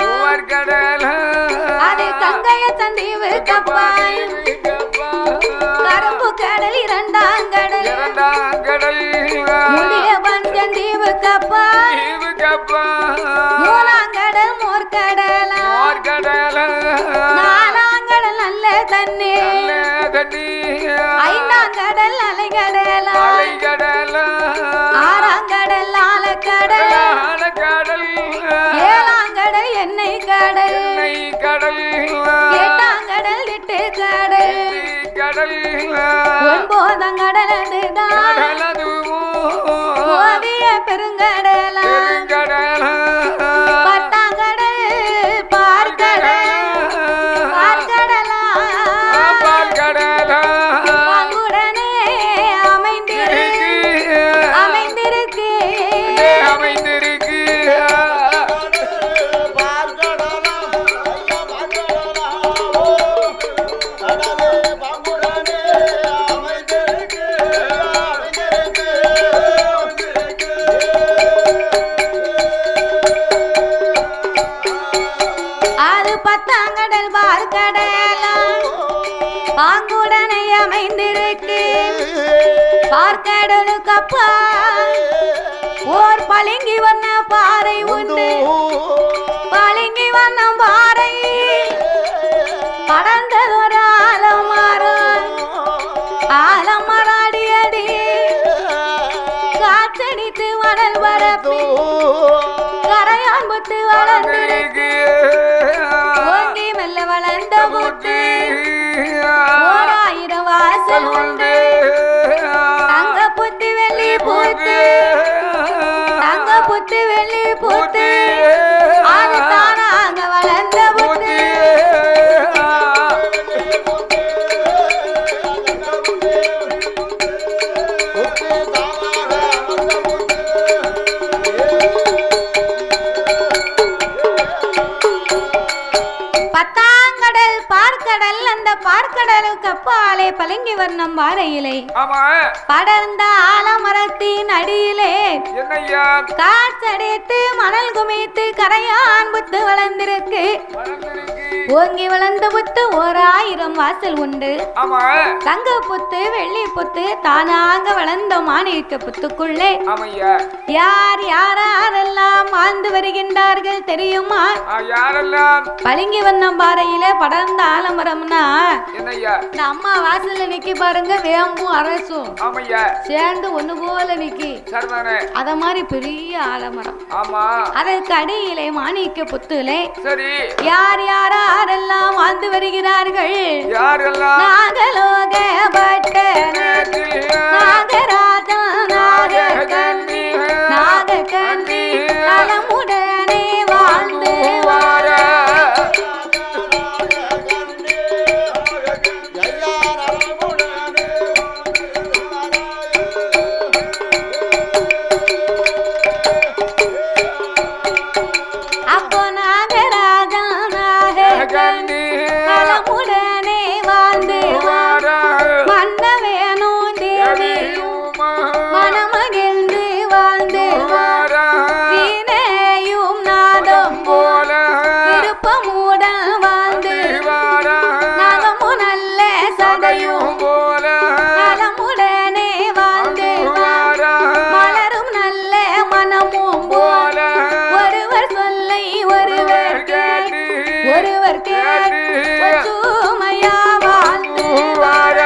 அது கங்கைய தந்தீவு கப்பால் கரும்பு கடல் இரண்டாம் கடல் முடிய பஞ்சம் தீவு கப்பால் மூலாங்கடல் மோர் கடலா நாலாங்கடல் நல்ல தண்ணி ஐந்தாம் கடல் அலைகடலா ஆறாம் கடல் ஆலக்கடல் ஏழாம் கடல் எண்ணெய் கடல் எட்டாம் கடல் எட்டு கடல் கடல் ஒன்பதாம் கடல் அதுதான் ஓவிய பெருங்கடலா பத்தாம் கடல் பார்க்கடல் பார்க்கடலா பங்குடனே அமைந்திருக்கு அமைந்திருக்கு அது பத்தாம் கடல் பார்க்கடலா பாங்குடனை அமைந்திருக்கு பார்க்கடலுக்கு அப்பா ஓர் பளிங்கி வண்ண பாறை உண்டு பளிங்கி வண்ணம் பாறை படர்ந்ததொரு ஆலமரம் ஆலமராடியடி காற்றடித்து மணல் வரப்பி கரையான் புத்து வளர்ந்திருக்கு ஓங்கி மெல்ல வளர்ந்த புத்து ஓர் ஆயிரம் வாசல் உண்டு தங்க புத்தி வெள்ளி பூத்து தங்க புத்தி வெள்ளி பூத்து அது தானாக வளர்ந்த புத்து பத்தாங்கடல் பார்க்கடல் அந்த பார்க்கடலுக்கு அப்பாலே பளிங்கி வர்ணம் வாரையிலே ஆமா படர்ந்த ஆலமரத்தின் அடியிலே என்னய்யா காற்றடித்து மணல் குமித்து கரையான் புத்து வளர்ந்திருக்கு வளர்ந்திருக்கு ஓங்கி வளர்ந்த புத்து ஓர் ஆயிரம் வாசல் உண்டு ஆமா தங்க புத்து வெள்ளி புத்து தானாக வளர்ந்த மாணிக்க புத்துக்குள்ளே ஆமையா யார் யாரெல்லாம் வாழ்ந்து வருகின்றார்கள் தெரியுமா ஆ, யாரெல்லாம் பளிங்கி வண்ணம் பாறையிலே படர்ந்த ஆலமரம்னா என்னய்யா இந்த அம்மா வாசல்ல நிக்கி பாருங்க வேம்பும் அரசும் ஆமையா சேர்ந்து ஒண்ணு போல நிக்கி சரிதானே அத மாதிரி பெரிய ஆலமரம் ஆமா அதற்கு அடியிலே மாணிக்க புத்துலே சரி யார் யாரெல்லாம் வாழ்ந்து வருகிறார்கள் யாரெல்லாம் நாகலோக பட்டன நாகராஜா நாககன்னி நாககன்னி நலமுடனே வாழ்ந்து வார அப்போ நாகராஜா நாககன்னி நலமுடனே வாழ்ந்து வார மன்னவேணும் தேவியும் மனமகிழ்ந்து வாழ்ந்து வார வீணையும் நாதம் போல விருப்பமுடன் வாழ்ந்து நலமு நல்ல சதையும் நலமுடனே வாழ்ந்து மலரும் நல்ல மனமும் போல ஒருவர் சொல்லை ஒருவர் கேட்டு ஒருவர் கேட்டு ஒற்றுமையா வாழ்ந்து வார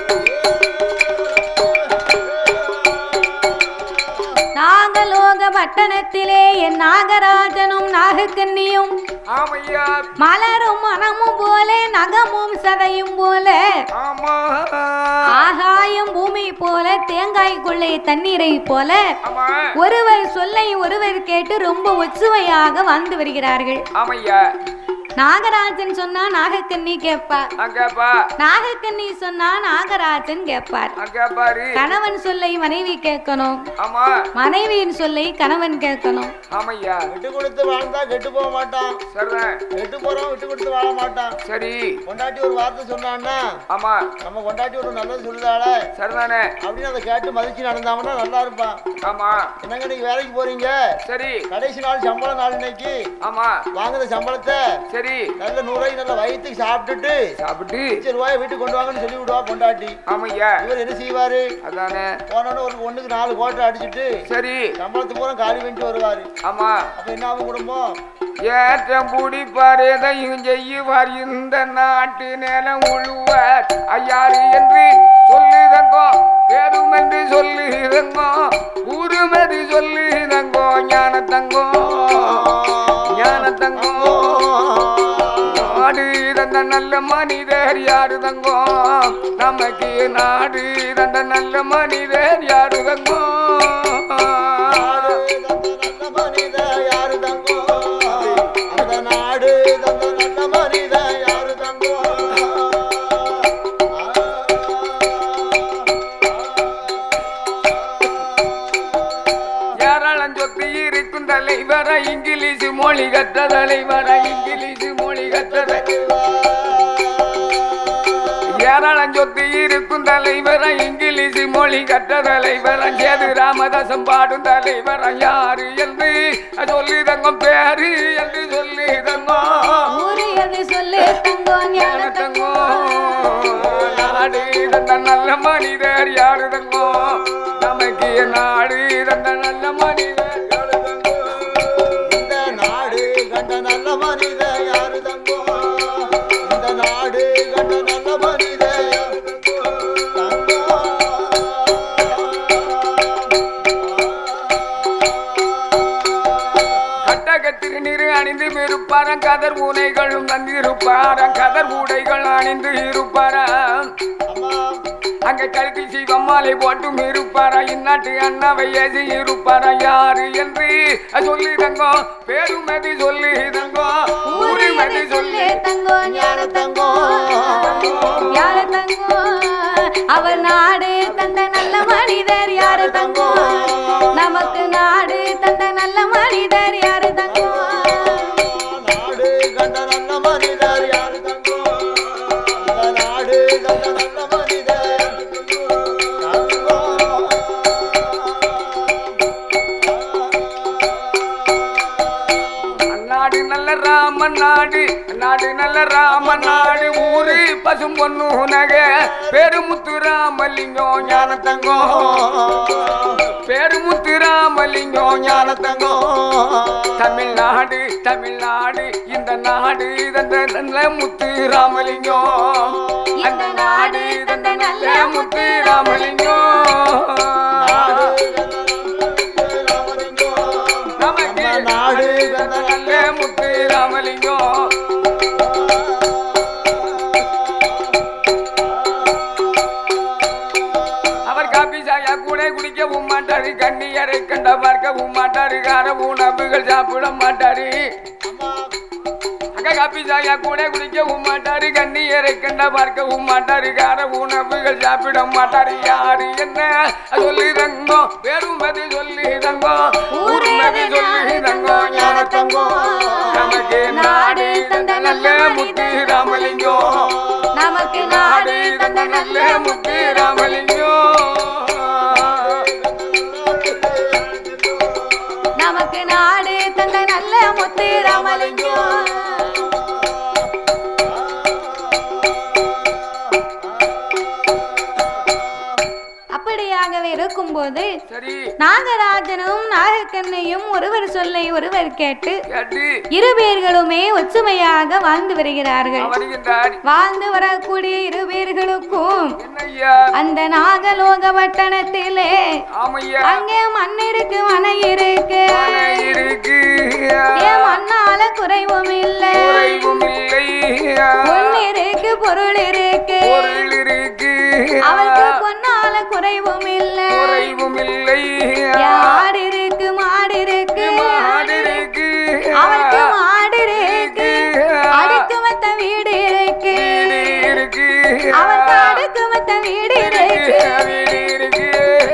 நாகலோக பட்டணத்திலே என் நாகராஜனும் நாகக்கன்னியும் ஆமையா மலரும் மனமும் போல நகமும் சதையும் போல ஆமா ஆகாயம் பூமி போல தேங்காய்க்குள்ளே தண்ணீரை போல ஆமா ஒருவர் சொல்லை ஒருவர் கேட்டு ரொம்ப ஒச்சுவையாக வாழ்ந்து வருகிறார்கள் ஆமையா நாகராஜன் சொன்னா நாகக்கன்னி கேட்பார் அங்கப்பா நாகக்கன்னி சொன்னா நாகராஜன் கேட்பார் அங்க பாரு கணவன் சொல்லை மனைவி கேட்கணும் ஆமா மனைவியின் சொல்லை கணவன் கேட்கணும் ஆமையா விட்டு கொடுத்து வாழ்ந்தா கெட்டு போக மாட்டான் சரிதான் கெட்டு போறோம் விட்டு கொடுத்து வாழ மாட்டான் சரி கொண்டாட்டி ஒரு வார்த்தை சொன்னான்னா ஆமா நம்ம கொண்டாட்டி ஒரு நல்லது சொல்லுதாள சரிதானே அப்படின்னு அதை கேட்டு மதிச்சு நடந்தாங்கன்னா நல்லா இருப்பான் ஆமா என்னங்க நீங்க வேலைக்கு போறீங்க சரி கடைசி நாள் சம்பளம் நாள் இன்னைக்கு ஆமா வாங்குற சம்பளத்தை சரி நல்ல நூறாய் நல்ல வயிற்றுக்கு சாப்பிட்டுட்டு சாப்பிட்டு லட்சம் ரூபாய் வீட்டுக்கு கொண்டு வாங்கன்னு சொல்லி விடுவா பொண்டாட்டி ஆமையா இவர் என்ன செய்வாரு அதானே போனோட ஒரு ஒண்ணுக்கு நாலு கோட்டை அடிச்சுட்டு சரி சம்பளத்து பூரா காலி பண்ணிட்டு வருவாரு ஆமா அப்ப என்ன ஆகும் குடும்பம் ஏற்றம் பிடிப்பார் எதையும் செய்யுவார் இந்த நாட்டு நிலம் உழுவார் ஐயாறு என்று சொல்லுதங்கோ பேரும் என்று சொல்லுதங்கோ ஊருமதி சொல்லுதங்கோ ஞான தங்கோ ஞான தங்கோ நாடு தந்த நல்ல மனிதர் யாரு தங்கோ நமக்கு நாடு தந்த நல்ல மனிதர் யாரு தங்கோ நாடு தந்த நல்ல மனித யாரு தங்கோ அந்த நாடு தந்த நல்ல மனித யாரு தங்கோ ஏராளம் சொத்து இருக்கும் தலைவர இங்கிலீஷ் மொழி கற்ற தலைவர இங்கிலீஷ் மொழி கற்ற ஏராளம் சொத்து இருக்கும் தலைவர இங்கிலீஷ் மொழி கற்ற தலைவர சேது ராமதாசம் பாடும் தலைவர யாரு என்று சொல்லி தங்கம் பேரு என்று சொல்லி தங்கம் ஊரு எது சொல்லு தங்கோ ஞான தங்கோ நாடு தந்த நல்ல மனிதர் யாரு தங்கோ நமக்கு நாடு தந்த நல்ல மனிதர் யாரு தங்கோ இந்த நாடு கண்ட நல்ல மனித யாரு தங்கோ இந்த நாடு கண்ட நல்ல மனித யாரு தங்கோ கட்டகத்திரு நீர் அணிந்து இருப்பாரம் கதர் ஊனைகளும் தந்திருப்பாரம் கதர் ஊடைகள் அணிந்து இருப்பாராம் அம்மா அங்க கழுத்தில் சிவமாலை போட்டும் இருப்பாரா இந்நாட்டு அண்ணாவை ஏசி இருப்பாரா யாரு என்று சொல்லி தங்கோ பேருமதி சொல்லி தங்கோ ஊரு ஊருமதி எது சொல்லி சொல்லு தங்கோ ஞான தங்கோ யார தங்கோ அவர் நாடு தந்த நல்ல மனிதர் யாரு தங்கோ நமக்கு நாடு தந்த நல்ல மனிதர் யாரு தங்கோ நாடு கண்ட நல்ல மனிதர் யாரு தங்கோ அந்த நாடு கண்ட நல்ல மனிதர் தங்கோ நாடு நல்ல ராமன் நாடு நாடு நல்ல ராமன் நாடு ஊரு பசும் பொண்ணு நகை பெருமுத்து ராமலிங்கம் ஞான தங்கம் பெருமுத்து ராமலிங்கம் ஞான தங்கம் தமிழ்நாடு தமிழ்நாடு இந்த நாடு தந்த நல்ல முத்து ராமலிங்கம் அந்த நாடு தந்த நல்ல முத்து ராமலிங்கம் நமக்கு நாடு தந்த நல்ல முத்து ராமலிங்கம் அவர் காபி சாயா கூட குடிக்கவும் மாட்டாரு கண்ணியரை கண்ட பார்க்கவும் மாட்டாரு கார உணவுகள் சாப்பிட மாட்டாரு அங்க காபி சாயா கூட குடிக்கவும் மாட்டாரு கண்ணியரை கண்ட பார்க்கவும் மாட்டாரு கார உணவுகள் சாப்பிட மாட்டாரு யாரு என்ன சொல்லி தங்கோ பெருமதி சொல்லி தங்கோ ஊர்மதி சொல்லி தங்கோ ஞான தங்கோ நமக்கு நாடு தந்த நல்ல முத்து ராமலிங்கம் நமக்கு நாடு தந்த நல்ல முத்து ராமலிங்கம் நமக்கு நாடு தந்த நல்ல முத்து ராமலிங்கம் அப்படியாக தனியாகவே இருக்கும்போது சரி நாகராஜனும் நாகக்கண்ணையும் ஒருவர் சொல்லை ஒருவர் கேட்டு கேட்டு இரு பேர்களுமே ஒற்றுமையாக வாழ்ந்து வருகிறார்கள் வருகின்றார் வாழ்ந்து வரக்கூடிய இரு பேர்களுக்கும் என்னய்யா அந்த நாகலோக பட்டணத்திலே ஆமையா அங்கே மண் இருக்கு மனை இருக்கு மழை இருக்கு ஏன் மண்ணால குறைவும் இல்லை குறைவும் இல்லை பொன் இருக்கு பொருள் இருக்கு பொருள் இருக்கு அவளுக்கு பொன்னால குறைவும் இல்லை குறைவும் இல்லை யாடு இருக்கு மாடு இருக்கு மாடு இருக்கு அவளுக்கு மாடு இருக்கு அடுக்கு மத்த வீடு இருக்கு வீடு இருக்கு அவளுக்கு அடுக்கு மத்த வீடு இருக்கு வீடு இருக்கு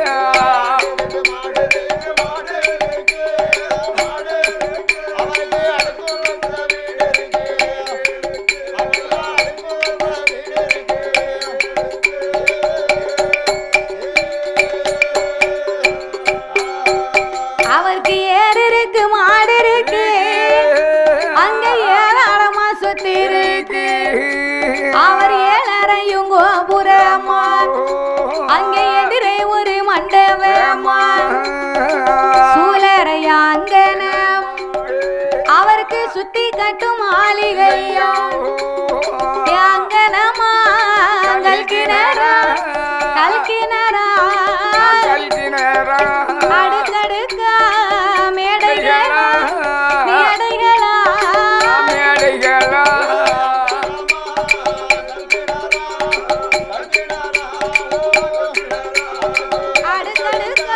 அவருக்கு ஏறு இருக்கு மாடு இருக்கு அங்க ஏராளமா சொத்து இருக்கு அவர் ஏழரையும் கோபுரமா அங்க எதிரே ஒரு மண்டபமா சூழறையா அங்கனம் அவருக்கு சுத்தி கட்டும் மாளிகையா அங்கனமா கல்கிணரா கல்கிணரா அடுக்கடுக்கா மேடைகளா மேடைகளா அடுக்கடுக்கா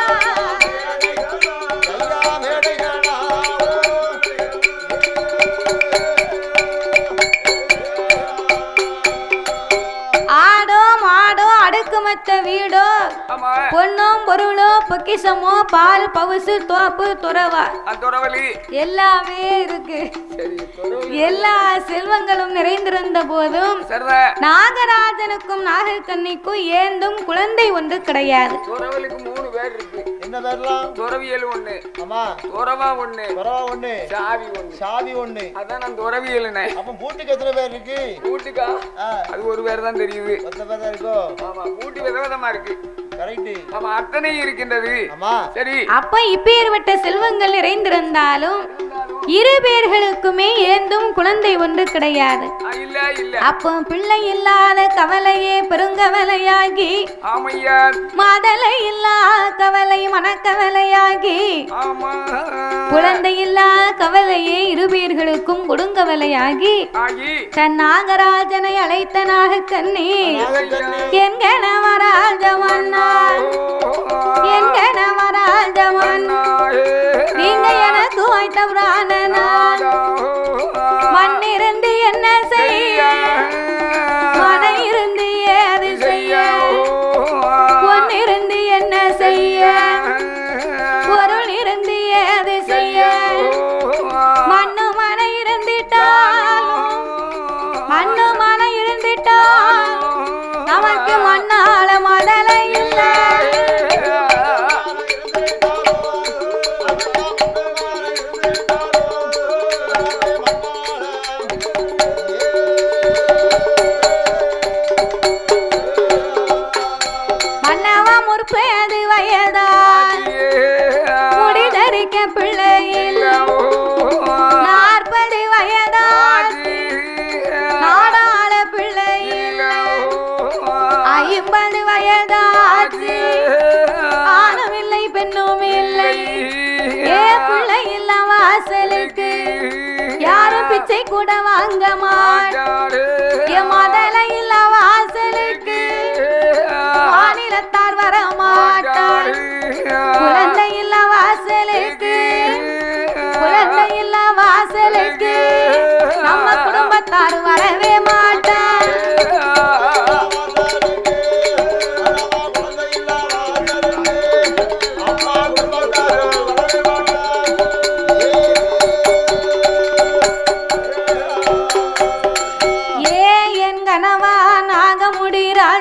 ஆடோ மாடோ அடுக்குமத்த வீடோ பொண்ணும் பொருளோ பொக்கிஷமோ பால் பவுசு தோப்பு துறவா எல்லாமே இருக்கு எல்லா செல்வங்களும் நிறைந்திருந்த போதும் நாகராஜனுக்கும் நாகக்கண்ணிக்கும் ஏந்தும் குழந்தை ஒன்று கிடையாது துறவலுக்கு மூணு பேர் இருக்கு என்ன பேர்லாம் துறவியல் ஒண்ணு ஆமா துறவா ஒண்ணு பரவா ஒண்ணு சாவி ஒண்ணு சாவி ஒண்ணு அதான் நான் துறவியல்னே அப்ப பூட்டுக்கு எத்தனை பேர் இருக்கு வீட்டுக்கா ஆ, அது ஒரு பேர் தான் தெரியுது ஒத்த பேர் தான் இருக்கோ ஆமா ஊட்டி விதவிதமா இருக்கு கரெக்ட் ஆமா அத்தனை இருக்கின்றது ஆமா சரி அப்ப இப்பேற்பட்ட செல்வங்கள் நிறைந்திருந்தாலும் இரு பேர்களுக்குமே ஏந்தும் குழந்தை ஒன்று கிடையாது ஆ, இல்ல இல்ல அப்போ பிள்ளை இல்லாத கவலையே பெருங்கவலையாகி ஆமையா மதலை இல்லா கவலை மனக்கவலையாகி ஆமா குழந்தை இல்லா கவலையே இரு பேர்களுக்கும் கொடுங்கவலையாகி ஆகி தன் நாகராஜனை அழைத்த நாகக்கண்ணி நாகக்கண்ணி என் கணவராஜமன்னா என் கணவராஜமன்னா நீங்க எனக்கு வைத்த பிராணனா மண்ணிருந்து என்ன செய்ய மன இருந்து ஏது செய்ய பொன்னிருந்து என்ன செய்ய பொருள் இருந்து ஏது செய்ய மண்ணு மன இருந்துட்டாலும் மண்ணு மன இருந்துட்டால் நமக்கு மண்ணால மதலை இல்லை மன்னவா முற்பது வயதால் முடிதறிக்க பிள்ளையில் நாற்பது வயதால் நாடாள பிள்ளையில் ஐம்பது வயதாச்சு ஆணும் இல்லை பெண்ணும் இல்லை ஏ பிள்ளை இல்ல வாசலுக்கு யாரும் பிச்சை கூட வாங்க மாட்டோம் என் மதல இல்ல வாசலுக்கு மாநிலத்தார் வர மாட்டார் குழந்தை இல்ல வாசலுக்கு குழந்தை இல்ல வாசலுக்கு நம்ம குடும்பத்தார் வரவே மாட்டார் ஏ என் கணவா நாகமுடி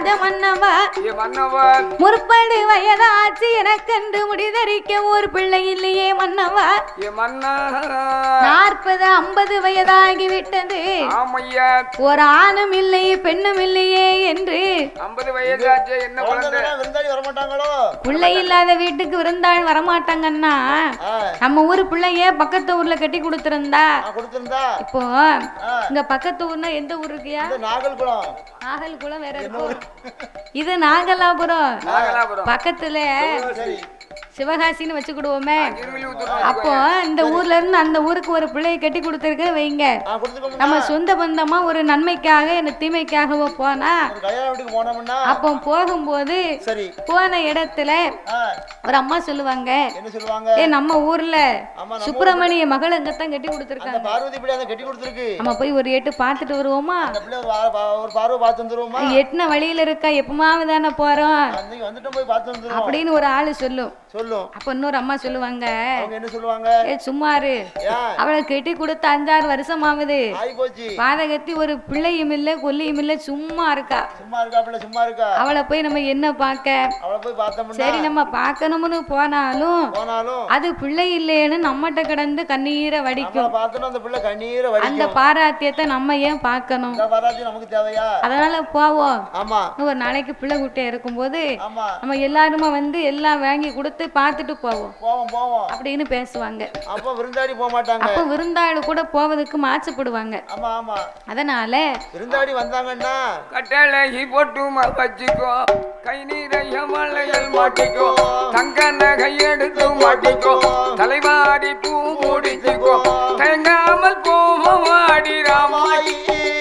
மன்னவன் முற்படு வயதாச்சு எனக்கென்று முடிதறிக்க ஒரு பிள்ளை இல்லையே மன்னவா ஏ மன்னா நாற்பது ஐம்பது வயதாகி விட்டது ஆமையா ஒரு ஆணும் இல்லை பெண்ணும் இல்லையே என்று ஐம்பது வயசாச்சு என்ன குழந்தை குழந்தைலாம் விருந்தாளி வரமாட்டாங்களோ பிள்ளை இல்லாத வீட்டுக்கு விருந்தாள் வரமாட்டாங்கன்னா ஆ, நம்ம ஊர் பிள்ளைய பக்கத்து ஊர்ல கட்டி கொடுத்திருந்தா நான் கொடுத்திருந்தா இப்போ ஆ, இங்க பக்கத்து ஊர்னா எந்த ஊர் இருக்கியா இந்த நாகல்குளம் நாகல்குளம் வேற இருக்கும் இது நாகலாபுரம் நாகலாபுரம் பக்கத்துல சரி சிவகாசின்னு வச்சுக்கிடுவோமே திருவிழிபுத்தூர் அப்போ இந்த ஊர்ல இருந்து அந்த ஊருக்கு ஒரு பிள்ளையை கட்டி கொடுத்துருக்க வைங்க நான் கொடுத்துக்கோம்னா நம்ம சொந்த பந்தமா ஒரு நன்மைக்காக என்ன தீமைக்காகவோ போனா ஒரு கல்யாண வீட்டுக்கு போனோம்னா அப்போ போகும்போது சரி போன இடத்துல ஆ, ஒரு அம்மா சொல்லுவாங்க என்ன சொல்லுவாங்க ஏ நம்ம ஊர்ல ஆமா நம்ம சுப்பிரமணிய மகள் அங்கத்தான் கட்டி அந்த கொடுத்துருக்காங்க பார்வதி பிள்ளை அந்த கட்டி கொடுத்துருக்கு நம்ம போய் ஒரு எட்டு பார்த்துட்டு வருவோமா அந்த பிள்ளை ஒரு வா- வா- ஒரு பார்வை பார்த்து வந்துருவோமா எட்டுன வழியில இருக்கா எப்பமாவது தானே போறோம் அன்னைக்கு வந்துட்டோம் போய் பார்த்து வந்துருவோம் அப்படின்னு ஒரு ஆளு சொல்லும் சொல்லும் அப்ப இன்னொரு அம்மா சொல்லுவாங்க அவங்க என்ன சொல்லுவாங்க ஏ சும்மாரு ஏன் அவளை கட்டி கொடுத்த அஞ்சாறு வருஷம் ஆகுது ஆகி போச்சு பாதகத்தி ஒரு பிள்ளையும் இல்ல கொல்லியும் இல்ல சும்மா இருக்கா சும்மா இருக்கா பிள்ளை சும்மா இருக்கா அவளை போய் நம்ம என்ன பார்க்க அவளை போய் பார்த்தோம்னா சரி நம்ம பார்க்கணும்னு போனாலும் போனாலும் அது பிள்ளை இல்லையேன்னு நம்மகிட்ட கிடந்து கண்ணீரை வடிக்கும் நம்மளை பார்த்தோன்னா அந்த பிள்ளை கண்ணீரை அந்த வடிக்கும் பாராத்தியத்தை நம்ம ஏன் பார்க்கணும் இந்த வராது நமக்கு தேவையா அதனால போவோம் ஆமா இன்னும் ஒரு நாளைக்கு பிள்ளை குட்டியா இருக்கும்போது ஆமா நம்ம எல்லாருமா வந்து எல்லாம் வாங்கி கொடுத்து பார்த்துட்டு போவோம் போவோம் போவோம் அப்படின்னு பேசுவாங்க அப்ப விருந்தாடி போக மாட்டாங்க அப்போ விருந்தாளு கூட போவதுக்கு மாச்சப்படுவாங்க ஆமா ஆமா அதனால விருந்தாடி வந்தாங்கன்னா கட்டளை போட்டு வச்சுக்கோ கை நீரைய மலையில் மாட்டிக்கோ தங்க நகை எடுத்து மாட்டிக்கோ தலைவாரி பூ முடிச்சுக்கோ தேங்காமல் போவோம் வாடி ராமாயி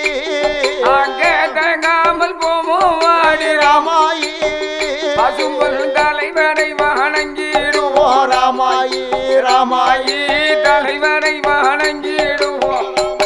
அங்கே தேங்காமல் போவோம் வாடி ராமாயி பசும்பொல் தலைவரை வணங்கிடுவோம் ராமாயி ராமாயி ராமாயி தலைவரை வணங்கிடுவோம்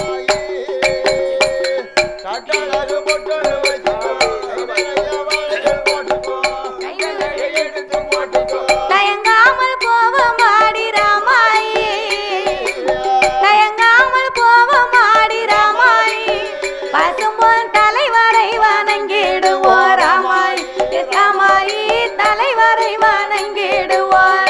கட்டழகு பொட்டழகு வச்சுக்கோ, கைவளைய வளையல் போட்டுக்கோ. எடுத்து போட்டுக்கோ தயங்காமல் போவோம் ஆடி ராமாயி தயங்காமல் போவோம் ஆடி ராமாயி பசும்பொன் தலைவரை வணங்கிடுவோம் ராமாயி ராமாயி தலைவரை வணங்கிடுவோம்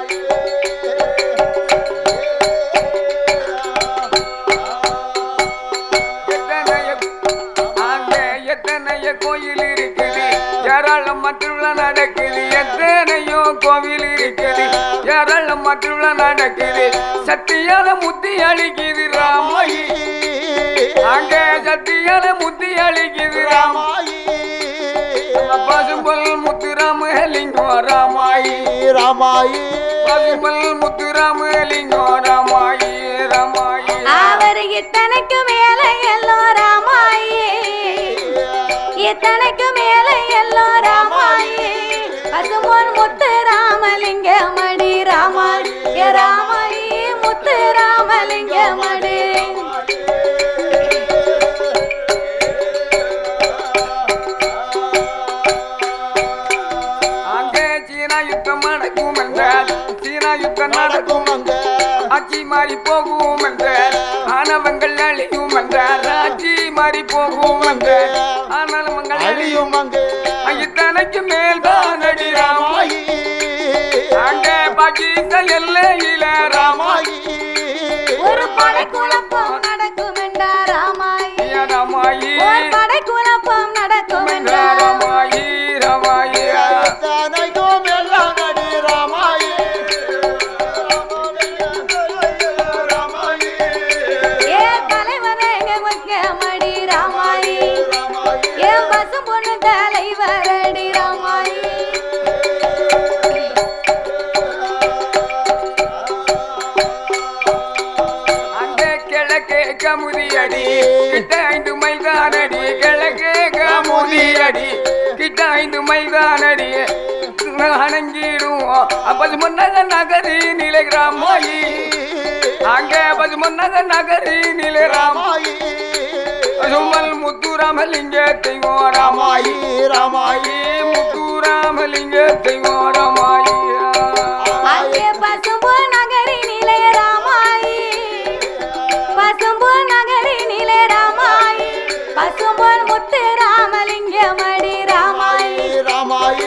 எத்தனைய அங்க எத்தனைய கோயில் இருக்குது ஏராளம் மற்றுள்ள நடக்குது எத்தனையோ கோவில் இருக்குது ஏராளம் மற்றுள்ள நடக்குது சத்தியால முத்தி அழிக்குது ராமாயி அங்க சத்தியால முத்தி அழிக்குது ராமாயி பசும்பல் முத்துராமலிங்கம் ராமாயி ராமாயி பசும்பல் முத்துராமலிங்கம் ராமாயி ராமாயி அவர் இத்தனைக்கு மேல எல்லோ ராமாயி இத்தனைக்கு மேல எல்லோ ராமாயி பசுமோன் முத்து ராமலிங்க மடி ராமாயி ஏ ராமாயி முத்து ராமலிங்க மடி அங்கே சீனா யுத்தம் நடக்கும் என்றால் சீனா யுத்தம் நடக்கும் நடக்கும் அங்க ஆட்சி மாறி போகும் என்றால் ஆனவங்கள் அழியும் என்றால் ஆட்சி மாறி போகும் என்றால் ஆனவங்கள் அழியும் அழியும் அங்கே இத்தனைக்கு மேல்தான் அடி ராமாயி அங்கே பாகிஸ்தான் எல்லையில ராமாயி ஒரு படை குழப்பம் நடக்கும் என்றார் ராமாயி ராமாயி ஒரு படை குழப்பம் நடக்கும் என்றார் ராமாயி ராமாயி தனைக்கும் எல்லாம் நடி ராமாயி ராமாயி ஏ தலைவரே வைக்க மடி ராமாயி ஏன் பசு பொண்ணு தலைவரடி ராமாயி அங்கே கிழக்கே கமுதியடி கிட்ட ஐந்து மைதானடி கிழக்கே கமுதியடி கிட்ட ஐந்து மைதானடி அணங்கிடுவோம் அப்பது முன்னக நகரி நிலை ராமாயி அங்கே பது முன்னக நகரி நிலை ராமாயி சுமல் முத்துராமலிங்க தெய்வம் ராமாயி ராமாயி முத்துராமலிங்க தெய்வம் ராமாயி அங்கே பசும்பு நகரி நிலை ராமாயி பசும்பு நகரி நிலை ராமாயி பசும்பொன் முத்து ராமலிங்க மடி ராமாயி ராமாயி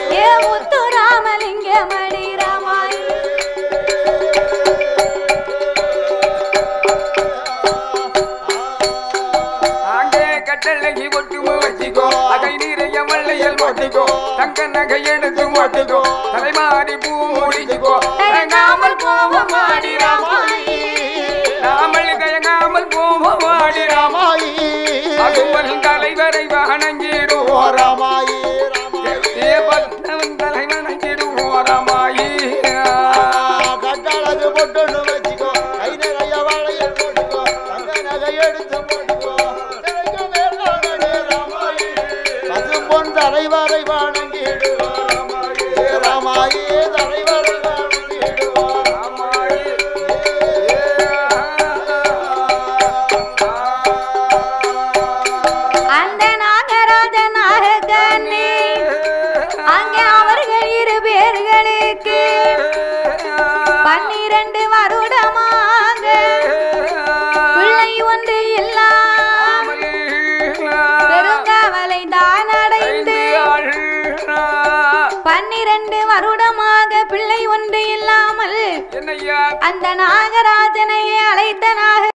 போட்டுக்கோ தங்க நகை எடுத்து போட்டுக்கோ தலைமாறி பூ முடிச்சுக்கோ தயங்காமல் போவோம் ஆடி ராமாயி நாமல் தயங்காமல் போவோம் ஆடி ராமாயி அதுவன் தலைவரை வணங்கிடுவோம் ராமாயி தேவன் தலைவணங்கிடுவோம் ராமாயி கட்டழகு பொட்டுன்னு வச்சுக்கோ கை நிறைய வாழையை போட்டுக்கோ தங்க நகை எடுத்து போட்டுக்கோ திரைக்கு மேல் நாகனே ராமாயி பசும்பொன் தலைவரை வணங்கிடுவோ ராமாயி தலைவரை வணங்கிடுவோ அந்த நாகராஜ நாகக்கண்ணி அங்கே அவர்கள் இரு பேர்களுக்கு பன்னிரண்டு வருடமாக பிள்ளை ஒன்று இல்லாமல் பெருங்கவலை தான் அடைந்து பன்னிரண்டு வருடமாக பிள்ளை ஒன்று இல்லாமல் என்னையா அந்த நாகராஜனை அழைத்த நாக